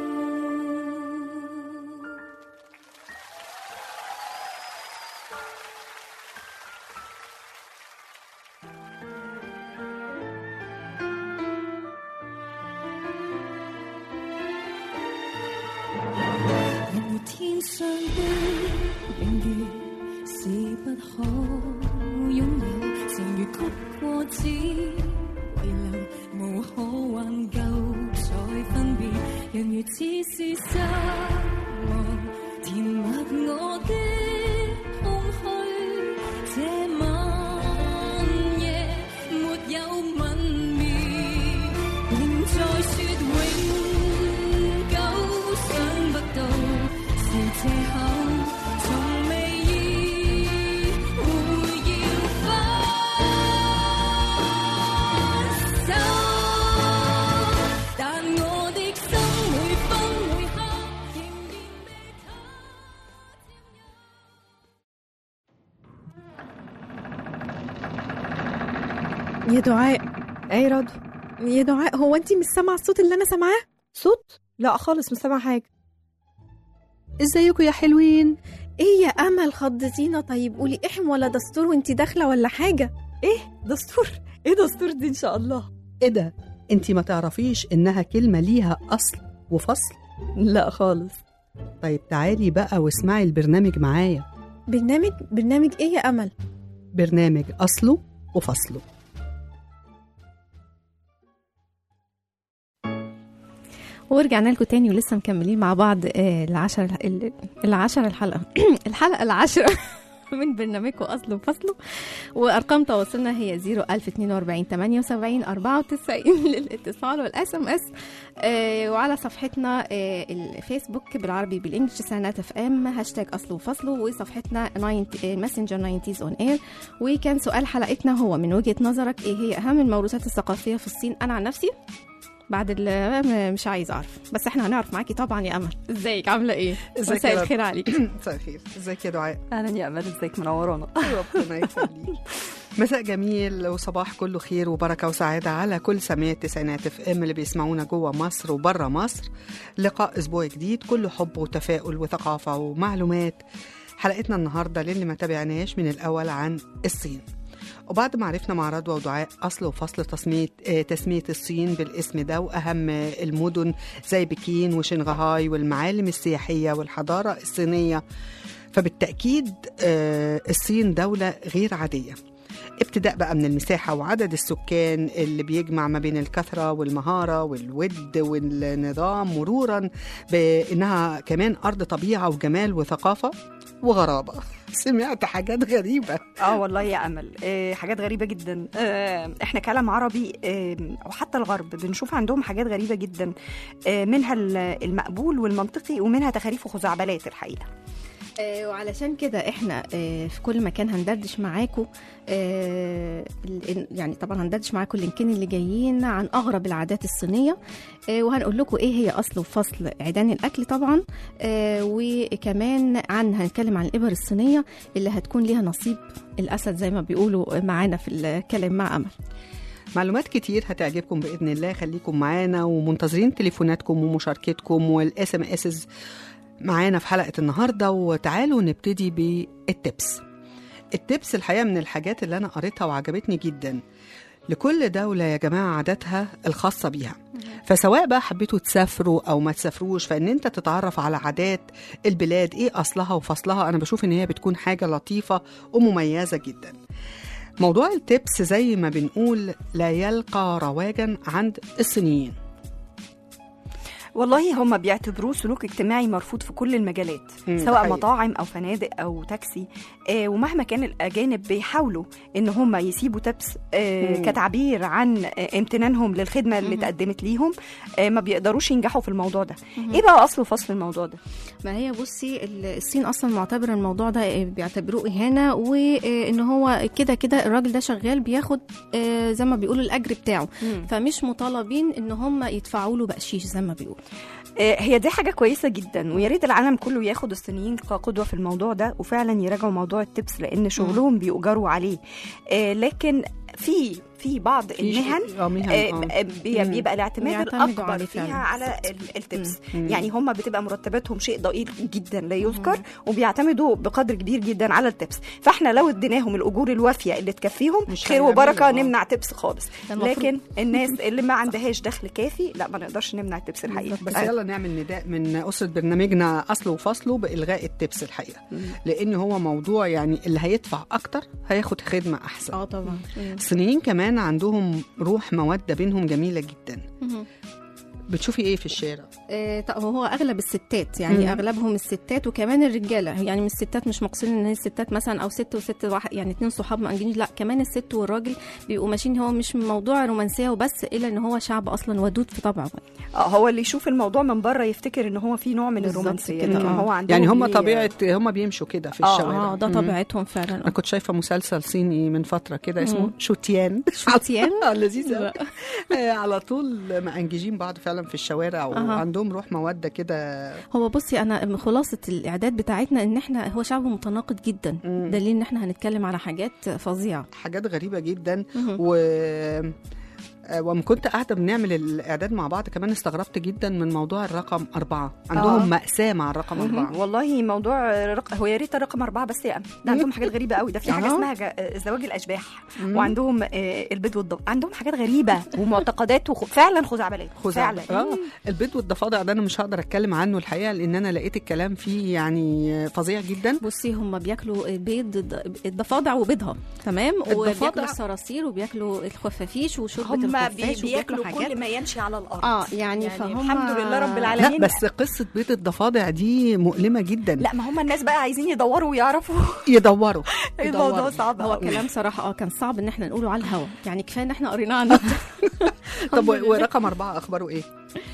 人如天上的明月，是不可擁有。情如曲過只遺留，無可挽救。再分別，人如只是失望，甜蜜我的空虛。這晚夜沒有吻別，仍在說永久。想不到是借口，從未意會要分手。但我的心每分每刻仍然被他 يا دعاء ايه رضوى يا دعاء هو انت مش سامعه الصوت اللي انا سامعاه صوت لا خالص مش سامعه حاجه ازيكم يا حلوين ايه يا امل خضتينا طيب قولي احم ولا دستور وانت داخله ولا حاجه ايه دستور ايه دستور دي ان شاء الله ايه ده انت ما تعرفيش انها كلمه ليها اصل وفصل لا خالص طيب تعالي بقى واسمعي البرنامج معايا برنامج برنامج ايه يا امل برنامج اصله وفصله ورجعنا لكم تاني ولسه مكملين مع بعض آه، العشر ال- العشر الحلقة الحلقة العاشرة من برنامجكم أصله وفصله وأرقام تواصلنا هي 01042 78 94 للاتصال والإس إم إس وعلى صفحتنا آه، الفيسبوك بالعربي بالإنجلش تسعينات اف ام هاشتاج أصله وفصله وصفحتنا ماسنجر 90 اون اير وكان سؤال حلقتنا هو من وجهة نظرك إيه هي أهم الموروثات الثقافية في الصين أنا عن نفسي بعد ال مش عايزه اعرف بس احنا هنعرف معاكي طبعا يا امل ازيك عامله ايه ازيك مساء يا رب؟ الخير عليك مساء الخير ازيك يا دعاء اهلا يا امل ازيك منورانا ربنا يخليك مساء جميل وصباح كله خير وبركه وسعاده على كل سماع التسعينات اف ام اللي بيسمعونا جوه مصر وبره مصر لقاء اسبوع جديد كله حب وتفاؤل وثقافه ومعلومات حلقتنا النهارده للي ما تابعناش من الاول عن الصين وبعد ما عرفنا مع رضوى ودعاء اصل وفصل تسميه آه، تسميه الصين بالاسم ده واهم المدن زي بكين وشنغهاي والمعالم السياحيه والحضاره الصينيه فبالتاكيد آه، الصين دوله غير عاديه ابتداء بقى من المساحة وعدد السكان اللي بيجمع ما بين الكثرة والمهارة والود والنظام مرورا بأنها كمان أرض طبيعة وجمال وثقافة وغرابة سمعت حاجات غريبة اه والله يا امل آه حاجات غريبه جدا آه احنا كلام عربي آه وحتى الغرب بنشوف عندهم حاجات غريبه جدا آه منها ال- المقبول والمنطقي ومنها تخاريف وخزعبلات الحقيقه آه، وعلشان كده احنا آه، في كل مكان هندردش معاكم آه، ال- يعني طبعا هندردش معاكم اللينكين اللي جايين عن اغرب العادات الصينيه آه، وهنقول لكم ايه هي اصل وفصل عيدان الاكل طبعا آه، وكمان عن هنتكلم عن الابر الصينيه اللي هتكون ليها نصيب الاسد زي ما بيقولوا معانا في الكلام مع امل معلومات كتير هتعجبكم باذن الله خليكم معانا ومنتظرين تليفوناتكم ومشاركتكم والاس ام اس معانا في حلقه النهارده وتعالوا نبتدي بالتبس التبس الحقيقه من الحاجات اللي انا قريتها وعجبتني جدا لكل دولة يا جماعة عاداتها الخاصة بيها فسواء بقى حبيتوا تسافروا أو ما تسافروش فإن أنت تتعرف على عادات البلاد إيه أصلها وفصلها أنا بشوف إن هي بتكون حاجة لطيفة ومميزة جدا موضوع التبس زي ما بنقول لا يلقى رواجا عند الصينيين والله هم بيعتبروه سلوك اجتماعي مرفوض في كل المجالات مم، سواء حقيقي. مطاعم او فنادق او تاكسي آه ومهما كان الاجانب بيحاولوا ان هم يسيبوا تبس آه مم. كتعبير عن آه امتنانهم للخدمه اللي اتقدمت ليهم آه ما بيقدروش ينجحوا في الموضوع ده ايه بقى اصل وفصل الموضوع ده ما هي بصي ال- الصين اصلا معتبره الموضوع ده بيعتبروه اهانه وان هو كده كده الراجل ده شغال بياخد آه، زي ما بيقولوا الاجر بتاعه مم. فمش مطالبين ان هم يدفعوا له بقشيش زي ما بيقولوا آه، هي دي حاجة كويسة جدا ويا ريت العالم كله ياخد الصينيين كقدوة في الموضوع ده وفعلا يراجعوا موضوع التبس لأن شغلهم بيؤجروا عليه آه، لكن في في بعض المهن اه مهن آه، آه. آه، بي- مم. بيبقى الاعتماد بيعتمدوا الاكبر عليه فيها فعلاً. على ال- التبس مم. يعني هم بتبقى مرتباتهم شيء ضئيل جدا لا يذكر وبيعتمدوا بقدر كبير جدا على التبس فاحنا لو اديناهم الاجور الوافيه اللي تكفيهم مش خير هيعملوا، وبركه آه. نمنع تبس خالص ده المفروض. لكن الناس اللي ما عندهاش دخل كافي لا ما نقدرش نمنع التبس الحقيقه بس آه. يلا نعمل نداء من أسرة برنامجنا أصله وفصله بإلغاء التبس الحقيقة لأن هو موضوع يعني اللي هيدفع أكتر هياخد خدمة أحسن اه طبعا الصينيين كمان عندهم روح مودة بينهم جميلة جدا بتشوفي إيه في الشارع؟ آه، طب هو اغلب الستات يعني مم. اغلبهم الستات وكمان الرجاله يعني من الستات مش مقصودين ان هي الستات مثلا او ست وست واحد يعني اتنين صحاب مأنجنين لا كمان الست والراجل بيبقوا ماشيين هو مش موضوع رومانسيه وبس الا ان هو شعب اصلا ودود في طبعه اه هو اللي يشوف الموضوع من بره يفتكر ان هو في نوع من بالظبط الرومانسيه كده، لكن آه. هو عندهم يعني هم ليه- طبيعة هم بيمشوا كده في الشوارع اه ده مم. طبيعتهم فعلا أنا كنت شايفة مسلسل صيني من فترة كده اسمه مم. شوتيان شوتيان آه، لذيذ أوي. آه، على طول مأنججين بعض فعلا في الشوارع وعندهم روح مودة كده هو بصي انا خلاصه الاعداد بتاعتنا ان احنا هو شعب متناقض جدا مم. دليل ان احنا هنتكلم على حاجات فظيعه حاجات غريبة جدا مهم. و آه، وما كنت قاعدة بنعمل الإعداد مع بعض كمان استغربت جدا من موضوع الرقم أربعة عندهم آه. مأساة مع الرقم أربعة مهم. والله موضوع رق... هو يا ريت الرقم أربعة بس يا أم ده عندهم حاجات غريبة قوي ده في حاجة آه. اسمها ج... زواج الأشباح وعندهم آه، البيض والضب عندهم حاجات غريبة ومعتقدات وخ... فعلا خزعبلات خزعبلة فعلا اه البيض والضفادع ده انا مش هقدر اتكلم عنه الحقيقه لان انا لقيت الكلام فيه يعني فظيع جدا بصي هم بياكلوا بيض الض- الضفادع وبيضها تمام الضفادع- وبياكلوا الصراصير وبياكلوا الخفافيش وشوربه هم بي... الخفاش بياكلوا وبياكلوا حاجات كل ما يمشي على الأرض اه يعني, فهم الحمد لله رب لا العالمين بس قصه بيض الضفادع دي مؤلمه جدا لا ما هم الناس بقى عايزين يدوروا ويعرفوا يدوروا الموضوع يدوروا. صعب هو أوي. كلام صراحه اه كان صعب ان احنا نقوله على الهوا يعني كفايه ان احنا قريناه على النت طب و- ورقم أربعة أخباره إيه؟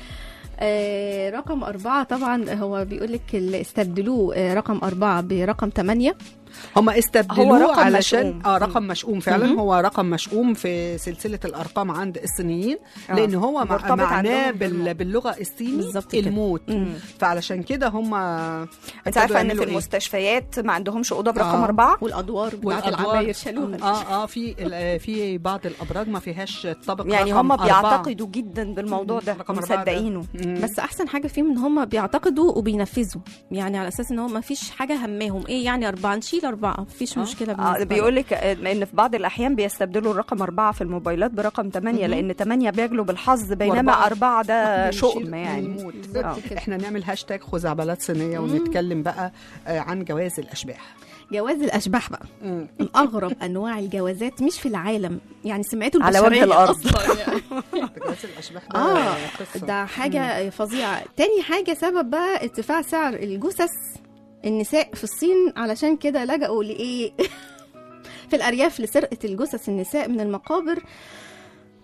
آه، رقم أربعة طبعا هو بيقول لك اللي استبدلوه آه، رقم أربعة برقم ثمانية هم هو استبدلوه رقم علشان مشؤوم. اه رقم مشؤوم فعلا مهم. هو رقم مشؤوم في سلسله الارقام عند الصينيين آه. لان هو مع- مرتبط معناه عندهم بال- بالموت. باللغه الصيني بالظبط كده. الموت مم. فعلشان كده هم انت عارفه ان في يعملوا إيه؟ المستشفيات ما عندهمش اوضه برقم آه. أربعة والأدوار بتاعت والأدوار. العماير شالوها اه اه في ال- في بعض الابراج ما فيهاش الطابق يعني رقم هم أربعة. بيعتقدوا جدا بالموضوع ده رقم أربعة ده. مصدقينه مم. بس احسن حاجه فيهم ان هم بيعتقدوا وبينفذوا يعني على اساس ان هو ما فيش حاجه هماهم ايه يعني اربعه نشيل اربعه مفيش مشكله آه بالنسبه بيقول لك ان في بعض الاحيان بيستبدلوا الرقم أربعة في الموبايلات برقم ثمانية مهم. لان ثمانية بيجلوا بالحظ بينما وأربعة أربعة ده بيشيل شؤم من يعني الموت. بالظبط كده. احنا نعمل هاشتاج خزعبلات صينيه ونتكلم بقى آه، عن جواز الاشباح جواز الاشباح بقى من اغرب انواع الجوازات مش في العالم يعني سمعته على وجه البشرية الأرض. اصلا يعني. جواز الاشباح ده اه قصة. ده حاجه فظيعه تاني حاجه سبب بقى ارتفاع سعر الجثث النساء في الصين علشان كده لجأوا لايه في الارياف لسرقه الجثث النساء من المقابر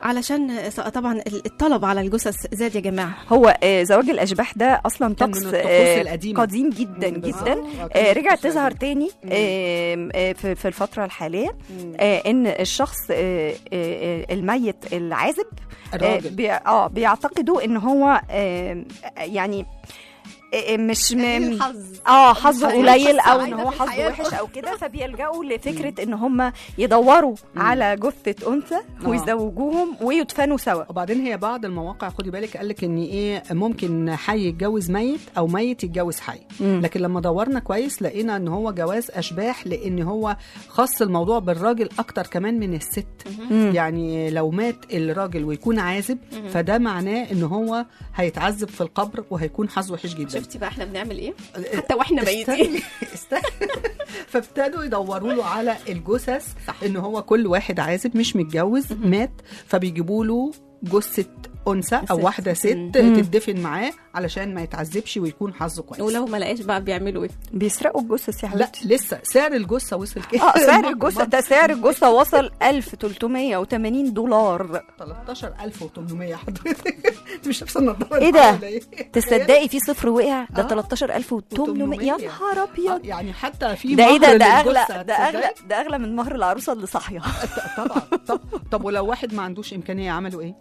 علشان آه، طبعا الطلب على الجثث زاد يا جماعه هو آه، زواج الاشباح ده اصلا كان من طقس الطقوس آه، القديمة. قديم جدا مم، جدا بالظبط. آه، رجعت طقوس تظهر القديمة. تاني مم. آه، آه، في في الفتره الحاليه مم. آه، ان الشخص آه، آه، آه، الميت العازب آه، الراجل بي- اه بيعتقدوا ان هو آه، يعني آه، آه، مش م- الحظ اه حظه الحظ قليل او ان السعيدة هو في حظه الحياة. وحش او كده فبيلجأوا لفكره ان هم يدوروا على جثه انثى ويزوجوهم ويدفنوا سوا وبعدين هي بعض المواقع خدي بالك قال لك ان ايه ممكن حي يتجوز ميت او ميت يتجوز حي مم. لكن لما دورنا كويس لقينا ان هو جواز اشباح لان هو خص الموضوع بالراجل اكتر كمان من الست مم. يعني لو مات الراجل ويكون عازب فده معناه ان هو هيتعذب في القبر وهيكون حظه وحش جدا شفتي بقى احنا بنعمل ايه حتى واحنا استني- ميتين استني. فابتدوا يدوروا له على الجثث ان هو كل واحد عازب مش متجوز مات فبيجيبوا له جثه انثى او ست. واحده ست مم. تدفن معاه علشان ما يتعذبش ويكون حظه كويس ولو ما لقاش بقى بيعملوا ايه بيسرقوا الجثث يا لا حبيبتي لسه سعر الجثه وصل كده اه سعر الجثه ده سعر الجثه وصل 1380 دولار 13800 حضرتك انت مش لابسه النضاره إيه ده؟ ولا إيه؟ تصدقي في صفر وقع ده آه. 13800 يا 800. نهار آه، ابيض يعني حتى في ده ايه ده مهر ده للجثة، اغلى ده اغلى تصدقي؟ ده اغلى من مهر العروسه اللي صاحيه طبعا طب طب ولو واحد ما عندوش امكانيه عملوا ايه؟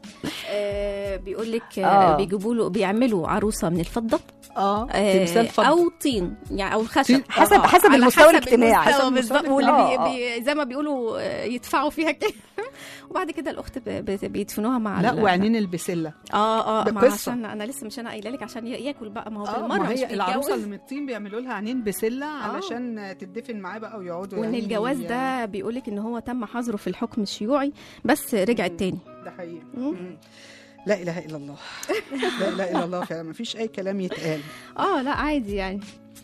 آه بيقول لك آه. آه. بيجيبوا له بيعملوا عروسه من الفضه اه آه تمثال فضة. او طين يعني او طين. خشب حسب آه، حسب على المستوى حسب الاجتماعي المستوى حسب بالظبط المستوى واللي آه، بي بي زي ما بيقولوا آه، يدفعوا فيها كده وبعد كده الاخت ب- ب- بيدفنوها مع لا ال- وعينين البسله اه اه ده ما قصة. عشان انا لسه مش انا قايله لك عشان ي- ياكل بقى ما هو اه بالمره ما مش هي العروسه بيتجوز. اللي من الطين بيعملوا لها عينين بسله علشان تدفن معاه بقى ويقعدوا وان يعني الجواز ده بيقول لك ان هو تم حظره في الحكم الشيوعي بس رجعت تاني ده حقيقي مم. مم. لا اله الا الله لا اله الا الله فعلا ما فيش اي كلام يتقال اه لا عادي يعني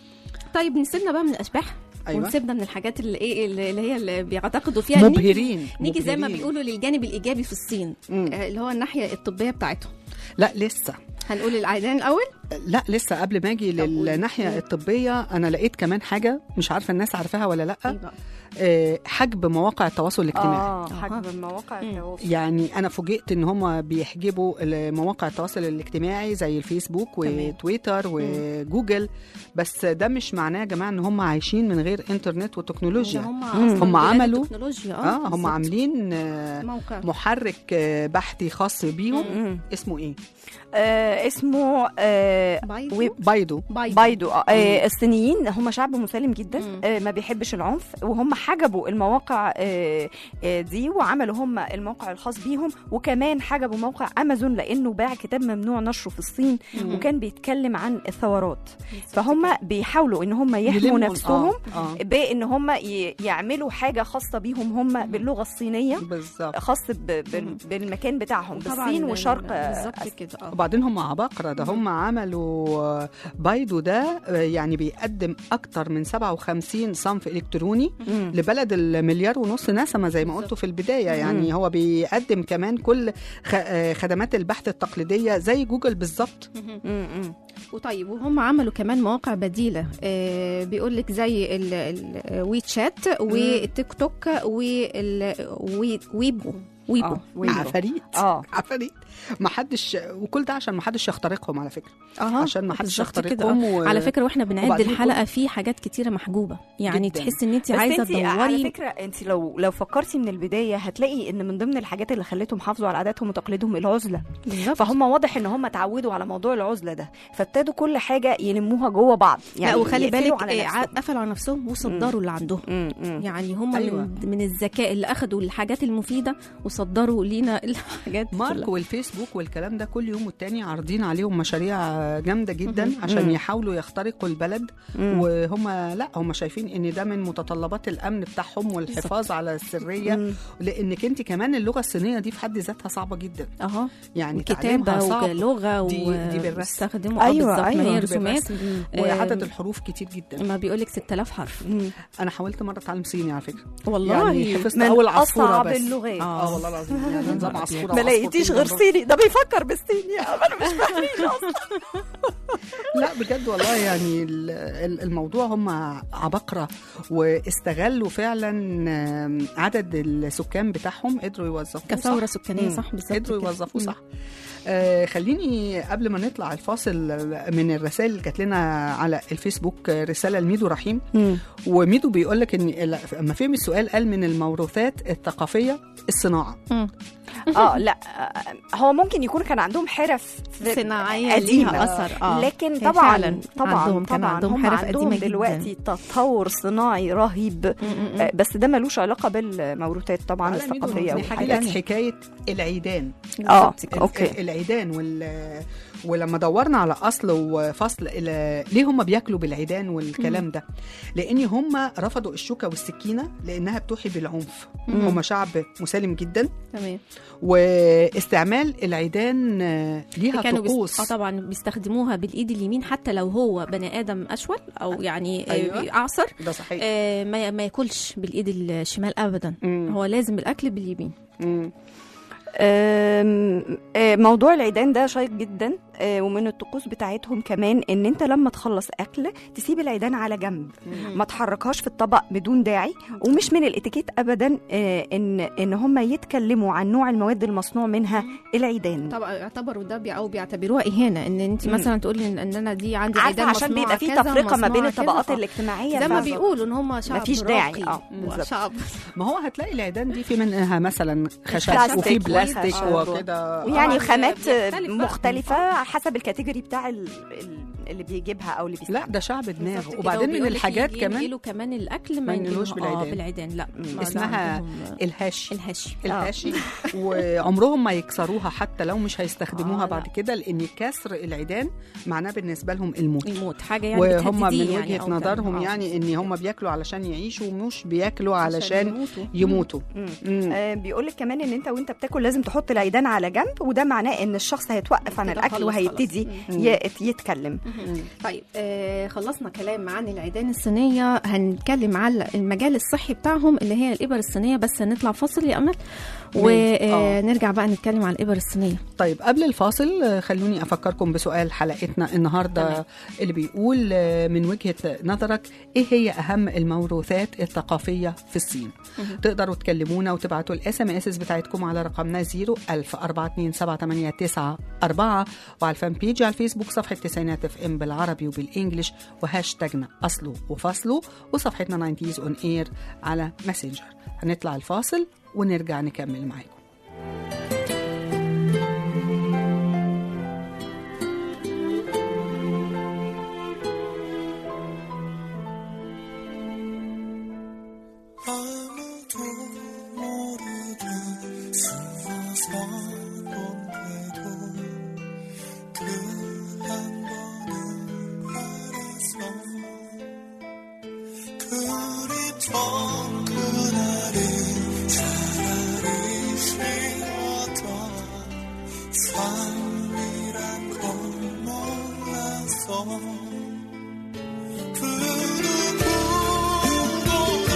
طيب نسيبنا بقى من الاشباح أيوة. ونسيبنا من الحاجات اللي ايه اللي اللي هي اللي بيعتقدوا فيها نيجي- مبهرين نيجي زي ما مبهرين. بيقولوا للجانب الايجابي في الصين مم. آه، اللي هو الناحيه الطبيه بتاعتهم لا لسه هنقول العيدان الاول لا لسه قبل ما اجي طب قولي. للناحيه الطبيه انا لقيت كمان حاجه مش عارفه الناس عارفاها ولا لا إيه بقى؟ آه، حجب مواقع التواصل الاجتماعي اه حجب مواقع التواصل يعني انا فوجئت ان هم بيحجبوا ال- مواقع التواصل الاجتماعي زي الفيسبوك تمام. وتويتر وجوجل بس ده مش معناه يا جماعه ان هم عايشين من غير انترنت وتكنولوجيا هم مم. أصلاً هم بلاد عملوا- التكنولوجيا اه هم بالظبط. عاملين آه، موقع محرك آه، بحثي خاص بيهم مم. اسمه ايه آه اسمه آه بايدو ويب- بايدو بايدو بايدو آه آه، الصينيين هم شعب مسالم جدا مم. آه ما بيحبش العنف وهم حجبوا المواقع آه آه دي وعملوا هم الموقع الخاص بيهم وكمان حجبوا موقع امازون لانه باع كتاب ممنوع نشره في الصين مم. وكان بيتكلم عن الثورات فهم بيحاولوا ان هم يحموا يلموا- نفسهم آه، آه. بان هم ي- يعملوا حاجه خاصه بيهم هم باللغه الصينيه بالظبط خاص ب- بال- بالمكان بتاعهم طبعاً بالصين ال- وشرق بالظبط كده اه وبعدين هم عباقرة ده هم عملوا آه، بايدو ده آه، يعني بيقدم أكتر من 57 صنف إلكتروني مم. لبلد المليار ونص نسمة زي ما قلتوا في البداية يعني هو بيقدم كمان كل خ- آه، خدمات البحث التقليدية زي جوجل بالظبط مم. مم. وطيب وهم عملوا كمان مواقع بديله آه بيقول لك زي الوي شات والتيك توك والويبو ويبو آه، ويبو. عفاريت اه عفاريت ما حدش وكل ده عشان ما حدش يخترقهم على فكرة اه عشان ما حدش بالظبط كده، يخترقهم آه. و... على فكره واحنا بنعد وبعدين الحلقه في حاجات كتيره محجوبه يعني جداً. تحس ان انت بس عايزه انت على تدوري فكره انت لو لو فكرتي من البدايه هتلاقي ان من ضمن الحاجات اللي خلتهم حافظوا على عاداتهم وتقاليدهم العزله بالظبط فهم واضح ان هم اتعودوا على موضوع العزله ده فابتدوا كل حاجه يلموها جوه بعض يعني لا وخلي يقفلوا بالك على آه، ع- نفسهم. قفلوا على نفسهم وصدروا اللي عندهم مم، مم. يعني هم أيوة. من, من الذكاء اللي اخذوا الحاجات المفيده وصدروا لينا الحاجات مارك كلها. والفيسبوك والكلام ده كل يوم والتاني عارضين عليهم مشاريع جامده جدا مهم. عشان مم. يحاولوا يخترقوا البلد مم. وهم لا هم شايفين ان ده من متطلبات الامن بتاعهم والحفاظ على السريه مم. لانك انت كمان اللغه الصينيه دي في حد ذاتها صعبه جدا اهو يعني تعليمها وكتابه صعب ولغه دي- دي بالرسم. واستخدموا أيوة، بالظبط ما أيوة، هي دي رسومات وعدد آم، الحروف كتير جدا ما بيقول لك 6000 حرف مم. انا حاولت مره اتعلم صيني على فكره والله يعني حفظت من اول عصفوره اصعب بس اللغات اه والله العظيم يعني نظام عصفوره ما وعصفورتين لقيتيش غير جنب- صيني ده بيفكر بالصيني انا مش فاهمين اصلا لا بجد والله يعني ال- ال- الموضوع هم عبقرة واستغلوا فعلا آم، عدد السكان بتاعهم قدروا يوظفوه كثوره صح. سكانيه مم. صح بالظبط قدروا كده. يوظفوه مم. صح آه خليني قبل ما نطلع الفاصل من الرسائل اللي جات لنا على الفيسبوك آه، رساله لميدو رحيم وميدو بيقول لك ان ال- لما فهم السؤال قال من الموروثات الثقافيه الصناعه مم. اه لا آه، هو ممكن يكون كان عندهم حرف في- صناعيه قديمة. ليها اثر اه لكن هي طبعا فعلاً طبعا عندهم كان طبعا عندهم هم حرف عندهم قديمه جدا دلوقتي تطور صناعي رهيب م-م-م. آه، بس ده ملوش علاقه بالموروثات طبعا على ميدو الثقافيه بيحكي والحاجات لك حكايه العيدان اه بالظبط كده. ال- اوكي العيدان وال ولما دورنا على اصل وفصل ال- ليه هم بياكلوا بالعيدان والكلام ده لان هم رفضوا الشوكه والسكينه لانها بتوحي بالعنف مم. هم شعب مسالم جدا تمام واستعمال العيدان آه، ليها كانوا بيست... طقوس اه طبعا بيستخدموها بالايد اليمين حتى لو هو بني ادم اشول او يعني أيوة. أيوة. اعصر ده صحيح آه ما, ما ياكلش بالايد الشمال ابدا مم. هو لازم الاكل باليمين مم. آم، آه، موضوع العيدان ده شيق جدا آه، ومن الطقوس بتاعتهم كمان ان انت لما تخلص اكل تسيب العيدان على جنب ما تحركهاش في الطبق بدون داعي ومش من الاتيكيت ابدا آه، ان ان هم يتكلموا عن نوع المواد المصنوع منها العيدان طبعا يعتبروا ده بي او بيعتبروها اهانه ان انت مم. مثلا تقولي ان إن انا دي عندي عارفه عيدان عشان مصنوعة بيبقى في كذا تفرقه ما بين ومصنوعة كذا، الطبقات ف- الاجتماعيه زي ما ف- بيقولوا ان هم شعب مفيش داعي، راقي آه، بالظبط. وشعب ما هو هتلاقي العيدان دي في منها مثلا خشب بلاستيك وفي بلاستيك وخشب. وكده ويعني طبعاً خامات بيختلف بقى. مختلفه حسب الكاتيجوري بتاع ال- ال- اللي بيجيبها او اللي لا بيستخدمها ده شعب دماغ بالظبط كده. وبعدين من وبيقولك الحاجات يجي كمان ينقلوا كمان الاكل ما ينقلوش ينقلوه- بالعيدان. اه بالعيدان لا ما ده اسمها عندهم الهاشي الهشي الهاشي وعمرهم ما يكسروها حتى لو مش هيستخدموها آه، بعد لا. كده لان كسر العيدان معناه بالنسبه لهم الموت الموت حاجه يعني وهم من بتهدديه وجهه يعني أو نظرهم كده. آه. يعني ان هم بياكلوا علشان يعيشوا ومش بياكلوا علشان يموتوا. يموتوا مم. مم. آه، بيقول لك كمان ان انت وانت بتاكل لازم تحط العيدان على جنب وده معناه ان الشخص هيتوقف عن كده الاكل خلص وهيبتدي خلاص. ي- يتكلم طيب آه خلصنا كلام عن العيدان الصينيه هنتكلم على المجال الصحي بتاعهم اللي هي الابر الصينيه بس هنطلع فاصل يا امل آه. ونرجع بقى نتكلم على الابر الصينيه طيب قبل الفاصل آه، خلوني افكركم بسؤال حلقتنا النهارده تمام. اللي بيقول آه، من وجهه نظرك ايه هي اهم الموروثات الثقافيه في الصين تقدروا تكلمونا وتبعتوا الاس ام اس بتاعتكم على رقمنا 0 1000 427 وعلى الفان بيج على الفيسبوك صفحه تسعينات اف ام بالعربي وبالانجلش وهاشتاجنا اصله وفصله وصفحتنا 90 اون اير على ماسنجر هنطلع الفاصل ونرجع نكمل معاكم 아무도 모르게 숨어서 본데도 그한 번은 알았어 그립던 그날이 차라리 쉬웠던 삶이란 걸 몰랐어 그 누구보다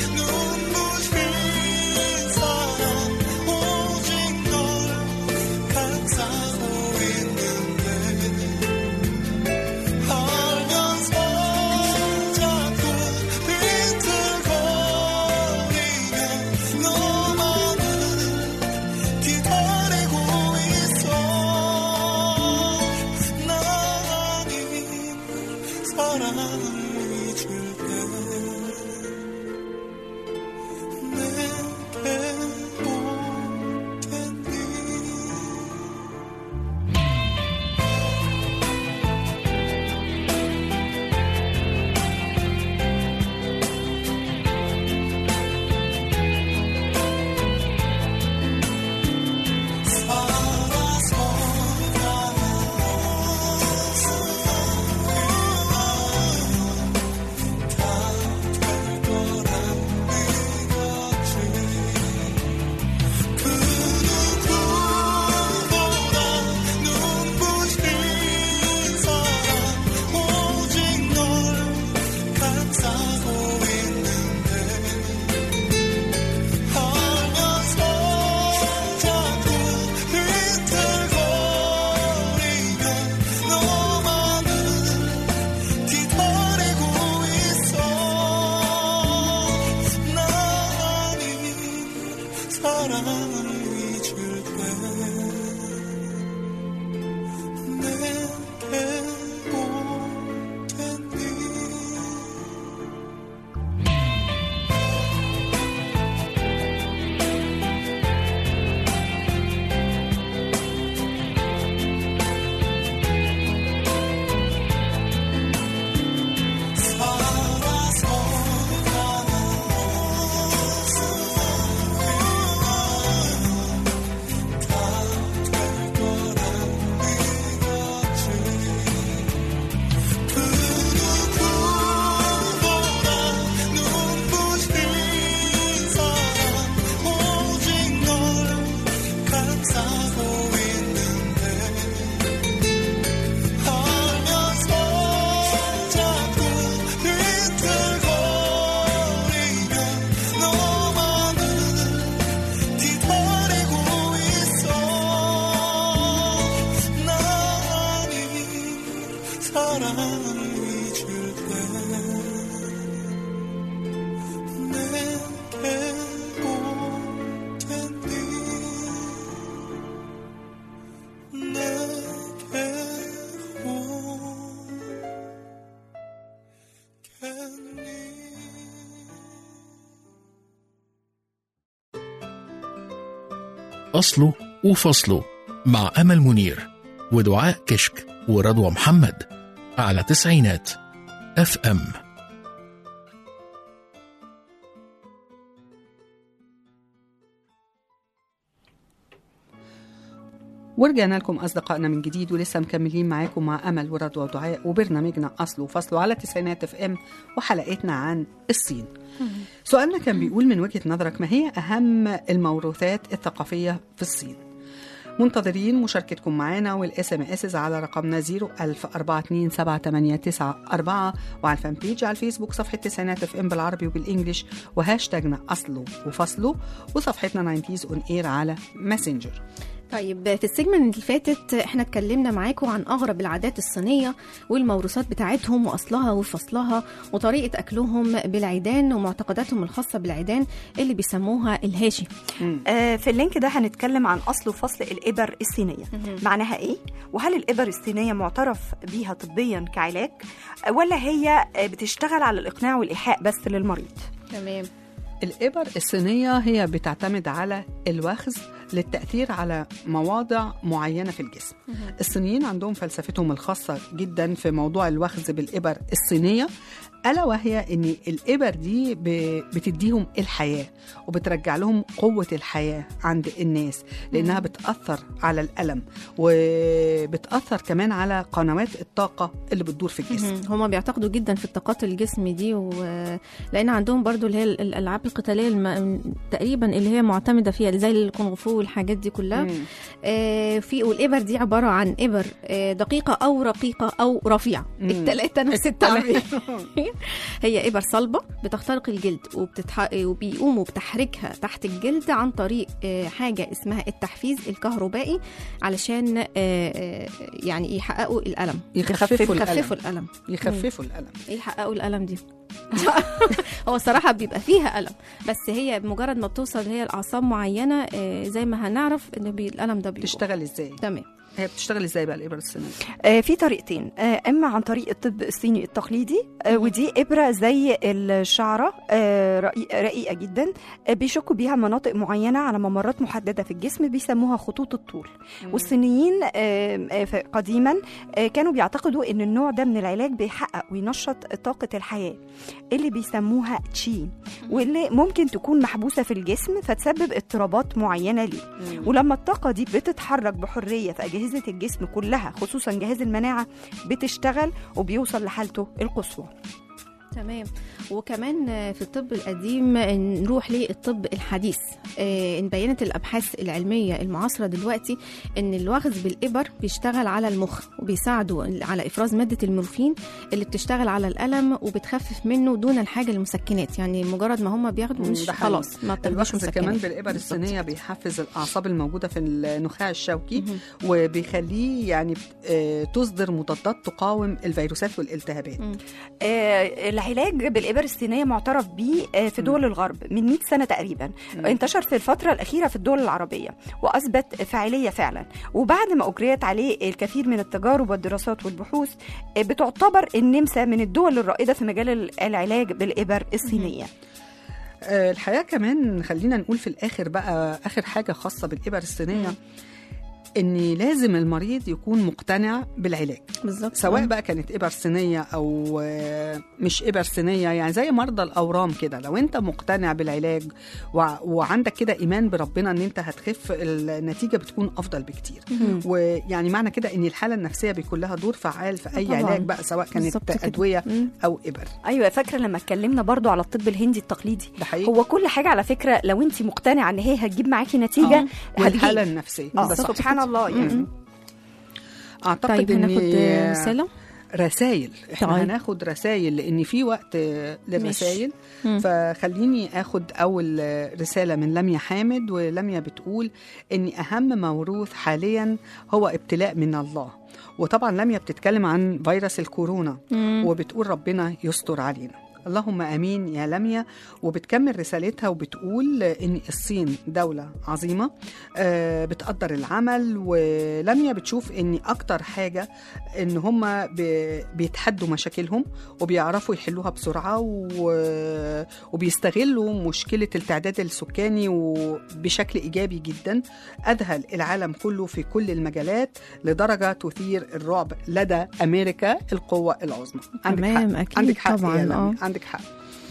눈부신 사람 오직 널 감싸고 있는데 알면서 자꾸 비틀거리며 너만은 기다리고 있어 나 아닌 사랑을 잊을게 내게 올 텐데 살아서 أصله وفصله مع أمل منير ودعاء كشك ورضوى محمد على تسعينات اف ام ورجعنا لكم أصدقائنا من جديد ولسه مكملين معاكم مع أمل ورضوى ودعاء وبرنامجنا أصله وفصله على تسعينات اف ام وحلقتنا عن الصين سؤالنا كان بيقول من وجهة نظرك ما هي أهم الموروثات الثقافية في الصين منتظرين مشاركتكم معانا والاس ام اس على رقمنا 010427894 وعلى الفان بيج على الفيسبوك صفحه تسعينات اف ام بالعربي وبالانجلش وهاشتاجنا اصله وفصله وصفحتنا 90 اون اير على ماسنجر طيب في السيجمنت اللي فاتت احنا اتكلمنا معاكم عن اغرب العادات الصينيه والموروثات بتاعتهم واصلها وفصلها وطريقه اكلهم بالعيدان ومعتقداتهم الخاصه بالعيدان اللي بيسموها الهاشي آه، في اللينك ده هنتكلم عن اصل وفصل الابر الصينيه معناها ايه وهل الابر الصينيه معترف بيها طبيا كعلاج آه، ولا هي آه، بتشتغل على الاقناع والايحاء بس للمريض تمام الإبر الصينية هي بتعتمد على الوخز للتأثير على مواضع معينة في الجسم الصينيين عندهم فلسفتهم الخاصة جدا في موضوع الوخز بالإبر الصينية ألا وهي أن الإبر دي ب- بتديهم الحياة وبترجع لهم قوة الحياة عند الناس لأنها بتأثر على الألم وبتأثر كمان على قنوات الطاقة اللي بتدور في الجسم مهم. هما بيعتقدوا جدا في الطاقات الجسم دي و... لان عندهم برضو اللي هي ال- الالعاب القتاليه الم... تقريبا اللي هي معتمده فيها زي الكونغ فو والحاجات دي كلها مم. آه في والابر دي عباره عن ابر آه دقيقه او رقيقه او رفيعه مم. الثلاثه نفس التعبير هي ابر صلبه بتخترق الجلد وبتتح... وبيقوموا بتحريكها تحت الجلد عن طريق آه حاجه اسمها التحفيز الكهربائي علشان آه آه يعني يحققوا الالم يخففوا الألم يخففوا الالم يخففوا الألم ايه يحققوا الالم دي هو الصراحه بيبقى فيها الم بس هي بمجرد ما بتوصل هي لاعصاب معينه آه، زي ما هنعرف ان بي- الالم ده بيروح تشتغل ازاي تمام هي بتشتغل ازاي بقى الإبر الصينية آه، في طريقتين آه، اما عن طريق الطب الصيني التقليدي آه، ودي ابره زي الشعره آه، رقيق- رقيقه جدا آه، بيشكوا بيها مناطق معينه على ممرات محدده في الجسم بيسموها خطوط الطول والصينيين آه، آه، ف- قديما آه، كانوا بيعتقدوا ان النوع ده من العلاج بيحقق وينشط طاقه الحياه اللي بيسموها تشي واللي ممكن تكون محبوسه في الجسم فتسبب اضطرابات معينه ليه ولما الطاقة دي بتتحرك بحرية في أجهزة الجسم كلها خصوصا جهاز المناعة بتشتغل وبيوصل لحالته القصوى تمام وكمان آه، في الطب القديم آه، نروح للطب الحديث آه، ان بينت الابحاث العلميه المعاصره دلوقتي ان الوخز بالابر بيشتغل على المخ وبيساعده على افراز ماده المورفين اللي بتشتغل على الالم وبتخفف منه دون الحاجه للمسكنات يعني مجرد ما هم بياخدوا مم، مش ده حقيقي. خلاص ما بتاخدوش الوخز مسكنات كمان بالإبر بالظبط. الصينية بيحفز الأعصاب الموجودة في النخاع الشوكي وبيخليه يعني آه، تصدر مضادات تقاوم الفيروسات والالتهابات مم. آه، العلاج بالإبر الصينية معترف به آه، في دول الغرب من 100 سنة تقريبا انتشر في الفترة الأخيرة في الدول العربية وأثبت فاعلية فعلا وبعد ما أجريت عليه الكثير من التجارب والدراسات والبحوث آه، بتعتبر النمسا من الدول الرائدة في مجال ال- العلاج بالإبر الصينية آه، الحقيقة كمان خلينا نقول في الآخر بقى آخر حاجة خاصة بالإبر الصينية ان لازم المريض يكون مقتنع بالعلاج بالظبط سواء آه. بقى كانت ابر صينيه او آه، مش ابر صينيه يعني زي مرضى الاورام كده لو انت مقتنع بالعلاج وع- وعندك كده ايمان بربنا ان انت هتخف النتيجه بتكون افضل بكتير مم. ويعني معنى كده ان الحاله النفسيه بيكون لها دور فعال في اي طبعاً. علاج بقى سواء كانت بالظبط كده. ادويه مم. او ابر ايوه فاكره لما اتكلمنا برضو على الطب الهندي التقليدي ده حقيقي هو كل حاجه على فكره لو انت مقتنعه ان هي هتجيب معاكي نتيجه والحاله هتجيب النفسيه آه ده صح. سبحان الله يعني مم. اعتقد طيب ان هناخد آه، رساله رسائل احنا طيب. هناخد رسائل لان في وقت آه، للرسائل مم. فخليني اخد اول آه، رساله من لميا حامد ولميا بتقول ان اهم موروث حاليا هو ابتلاء من الله وطبعا لميا بتتكلم عن فيروس الكورونا مم. وبتقول ربنا يستر علينا اللهم امين يا لميا وبتكمل رسالتها وبتقول ان الصين دوله عظيمه آه، بتقدر العمل ولميا بتشوف ان اكتر حاجه ان هم بيتحدوا مشاكلهم وبيعرفوا يحلوها بسرعه و- وبيستغلوا مشكله التعداد السكاني وبشكل ايجابي جدا اذهل العالم كله في كل المجالات لدرجه تثير الرعب لدى امريكا القوه العظمى عندك تمام، حق. أكيد عندك حق طبعاً، يا لميا. آه. عندك حق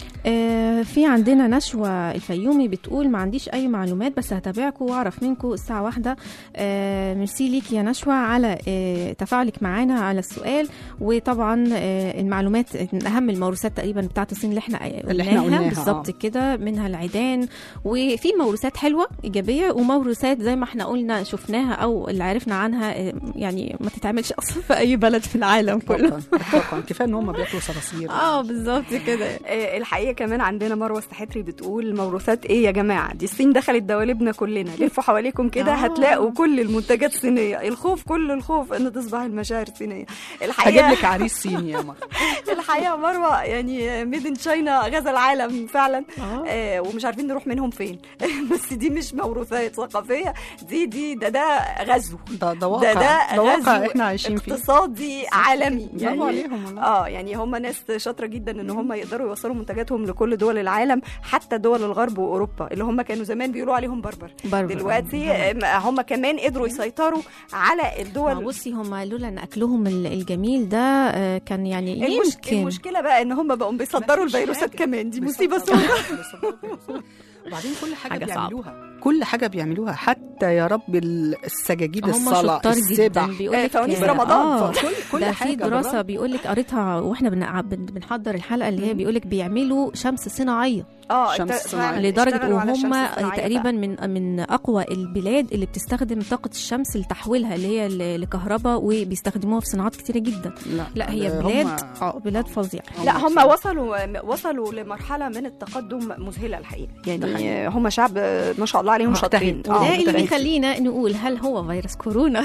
آه، في عندنا نشوى الفيومي بتقول ما عنديش اي معلومات بس هتابعكم واعرف منكم الساعه واحدة آه، ميرسي ليك يا نشوى على آه، تفاعلك معانا على السؤال وطبعا آه، المعلومات من اهم الموروثات تقريبا بتاعت الصين اللي احنا اللي إحنا قلناها قلناها، بالظبط آه. كده منها العيدان وفي موروثات حلوه ايجابيه وموروثات زي ما احنا قلنا شفناها او اللي عرفنا عنها آه، يعني ما تتعملش اصلا في اي بلد في العالم كله اطلاقا اطلاقا كفايه ان هم بياكلوا صراصير اه بالظبط كده آه، الحقيقه كمان عندنا مروه السحتري بتقول موروثات ايه يا جماعه دي الصين دخلت دواليبنا كلنا لفوا حواليكم كده آه. هتلاقوا كل المنتجات صينيه الخوف كل الخوف ان تصبح المشاعر صينيه هجيب الحقيقه لك عريس صيني يا مروه الحقيقه مروه يعني ميد ان تشاينا غزا العالم فعلا آه. آه ومش عارفين نروح منهم فين بس دي مش موروثات ثقافيه دي دي ده ده غزو ده ده ده واقع ده ده واقع غزو احنا عايشين فيه اقتصادي عالمي برافو عليهم والله. اه يعني هم ناس شاطره جدا ان هم يقدروا يوصلوا منتجاتهم لكل دول العالم حتى دول الغرب واوروبا اللي هم كانوا زمان بيقولوا عليهم بربر بربر. دلوقتي آه، هم كمان قدروا يسيطروا على ما الدول بصي هم لولا ان اكلهم ال- الجميل ده آه، كان يعني المش... يمكن المشكله بقى ان هم بقوا بيصدروا مفيش الفيروسات حاجة. كمان دي بيصدروا- مصيبه سوداء بيصدروا فيروسات. وبعدين كل حاجه, حاجة بيعملوها كل حاجه بيعملوها حتى يا رب ال- السجاجيد هم الصلاه شطار السبع جدا بيقول آه، لك فوانيس رمضان. آه كل كل ده حاجه في دراسه بالرغم. بيقول لك قريتها واحنا بن- بن- بنحضر الحلقه اللي هي بيقول لك بيعملوا شمس صناعيه اه شمس انت صناعية. فعلا لدرجه اشتغلوا على الشمس وهم الصناعية تقريبا من من اقوى البلاد اللي بتستخدم طاقه الشمس لتحويلها اللي هي ل- لكهرباء وبيستخدموها في صناعات كتيره جدا لا هي ده بلاد هم- اه بلاد فظيعه لا هم وصلوا وصلوا لمرحله من التقدم مذهله الحقيقه يعني هم شعب ما شاء الله عليهم مجتهد. شاطرين آه، ده اللي متأكد. بيخلينا نقول هل هو فيروس كورونا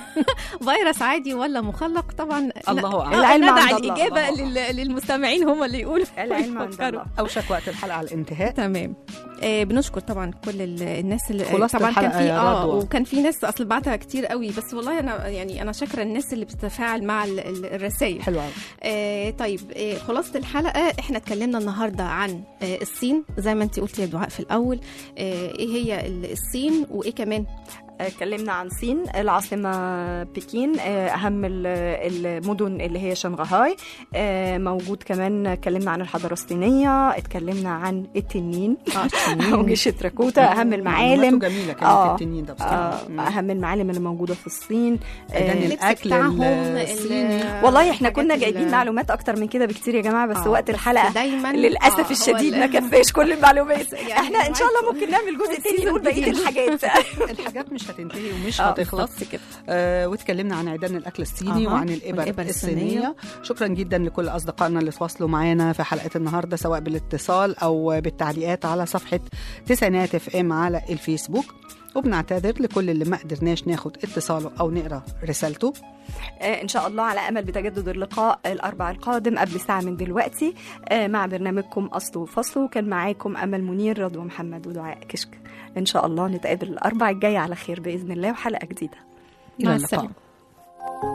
فيروس عادي ولا مخلق طبعا الله أعلم. آه، العلم ندع عند الله. الاجابه الله لل- للمستمعين هم اللي يقولوا العلم عند ويفكروا. الله اوشك وقت الحلقه على الانتهاء تمام آه بنشكر طبعا كل ال- الناس اللي خلاصة طبعا كان الحلقة في يا اه رضوى. وكان في ناس اصل بعتها كتير قوي بس والله انا يعني انا شاكره الناس اللي بتتفاعل مع ال- ال- الرسائل حلوه قوي آه طيب آه خلاصه الحلقه احنا اتكلمنا النهارده عن آه الصين زي ما انت قلتي يا دعاء في الاول آه ايه هي ال- الصين وايه كمان اتكلمنا عن الصين العاصمة بكين آه، أهم ال- المدن اللي هي شنغهاي آه، موجود كمان اتكلمنا عن الحضارة الصينية اتكلمنا عن التنين أو جيش تراكوتا أهم المعالم معلوماته جميله كانت آه. التنين ده آه، بصراحه مم. أهم المعالم اللي موجودة في الصين عيدان آه، الاكل بتاعهم، الصيني ال- والله احنا الحاجات كنا ال- جايبين معلومات أكتر من كده بكتير يا جماعة بس آه، وقت الحلقة دايما للاسف آه، هو الشديد ال- ما كفاش كل المعلومات يعني احنا ان شاء الله معاكم. ممكن نعمل جزء تاني نقول بقيه جديد. الحاجات الحاجات مش هتنتهي ومش آه، هتخلص بالظبط كده آه واتكلمنا عن عيدان الاكل الصيني أها، وعن الابر, والإبر الصينيه الصينية. شكرا جدا لكل اصدقائنا اللي تواصلوا معانا في حلقه النهارده سواء بالاتصال او بالتعليقات على صفحه تسعينات اف ام على الفيسبوك وبنعتذر لكل اللي ما قدرناش ناخد اتصاله او نقرا رسالته آه، ان شاء الله على امل بتجدد اللقاء الاربع القادم قبل ساعه من دلوقتي آه، مع برنامجكم اصل وفصل وكان معاكم امل منير رضوى محمد ودعاء كشك ان شاء الله نتقابل الاربع الجاي على خير باذن الله وحلقه جديده الى مع اللقاء السلامة.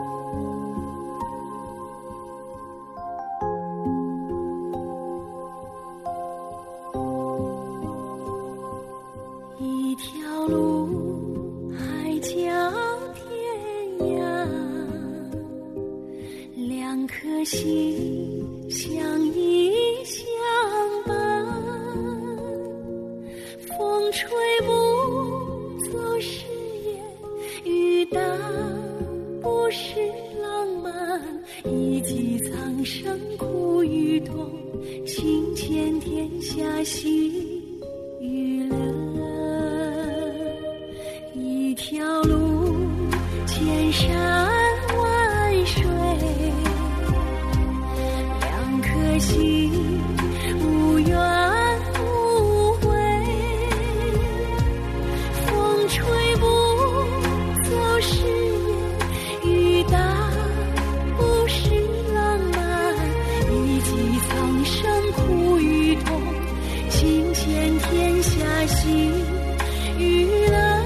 一条路，海角天涯，两颗心相依相伴。风吹不走誓言，雨打不是浪漫。一骑苍生苦与痛，情牵天下喜与乐。一条路，千山万水，两颗心，无怨无悔。风吹不走誓言，雨打不是浪漫，一骑苍生苦天天下起雨了。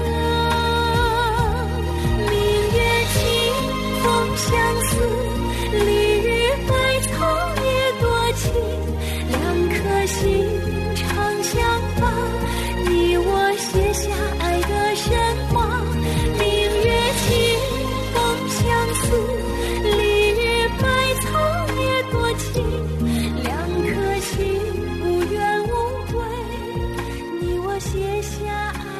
明月清风相思，离日百草也多情。两颗心长相伴，你我写下爱的神话。明月清风相思，离日百草也多情。两颗心无怨无悔，你我写下爱